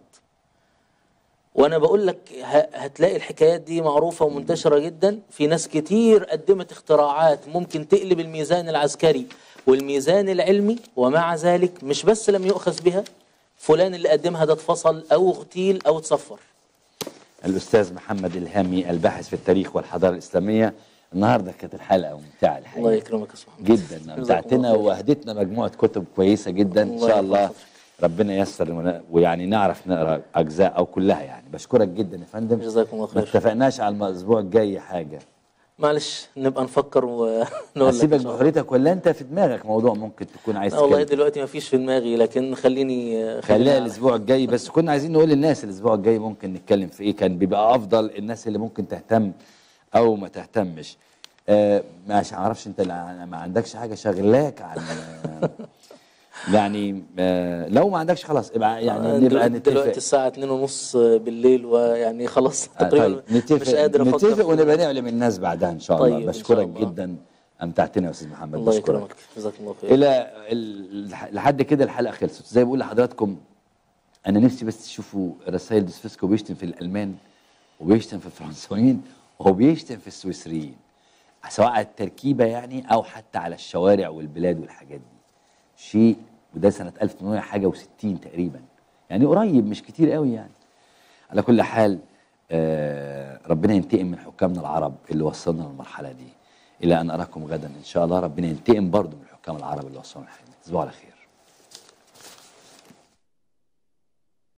وانا بقول لك ه- هتلاقي الحكايات دي معروفه ومنتشره جدا في ناس كتير قدمت اختراعات ممكن تقلب الميزان العسكري والميزان العلمي ومع ذلك مش بس لم يؤخذ بها فلان اللي قدمها ده اتفصل او اغتيل او اتصفر الاستاذ محمد الهامي الباحث في التاريخ والحضاره الاسلاميه النهارده كانت الحلقه ممتعه الحقيقه الله يكرمك يا محمد جدا جزاكم امتعتنا الله خير. واهدتنا مجموعه كتب كويسه جدا ان الله شاء الله يحفظك. ربنا ييسر ون- ويعني نعرف نقرا اجزاء او كلها يعني بشكرك جدا يا فندم جزاكم الله ما خير. اتفقناش على الاسبوع الجاي حاجه معلش نبقى نفكر ونقول لك هسيبك إن شاء الله. بحريتك ولا انت في دماغك موضوع ممكن تكون عايز لا والله تتكلم دلوقتي ما فيش في دماغي لكن خليني خليها خليني الاسبوع الجاي بس كنا عايزين نقول للناس الاسبوع الجاي ممكن نتكلم في ايه كان بيبقى افضل الناس اللي ممكن تهتم او ما تهتمش آه مش عارفش انت لا- ما عندكش حاجه شغلاك عن آه، يعني آه لو ما عندكش خلاص ابقى يعني آه، نبقى دلوقتي, دلوقتي نتفق الساعة اتنين ونص بالليل ويعني خلاص آه تقريبا طيب نتفق مش قادر افكر نتفق في- ونبقى نعلم الناس بعدها ان شاء الله طيب، إن شاء بشكرك الله. جدا امتعتنا يا استاذ محمد الله بشكرك يكرمك جزاك الله خير الى ال- لحد كده الحلقه خلصت زي ما بقول لحضراتكم انا نفسي بس تشوفوا رسائل دوسفسكو بيشتم في الالمان وبيشتم في الفرنساويين وهو بيشتم في السويسريين سواء على التركيبه يعني او حتى على الشوارع والبلاد والحاجات دي شيء وده سنه 1800 حاجه و60 تقريبا يعني قريب مش كتير قوي يعني على كل حال آه ربنا ينتقم من حكامنا العرب اللي وصلنا للمرحله دي الى ان اراكم غدا ان شاء الله ربنا ينتقم برضه من الحكام العرب اللي وصلنا للمرحله دي تصبحوا على خير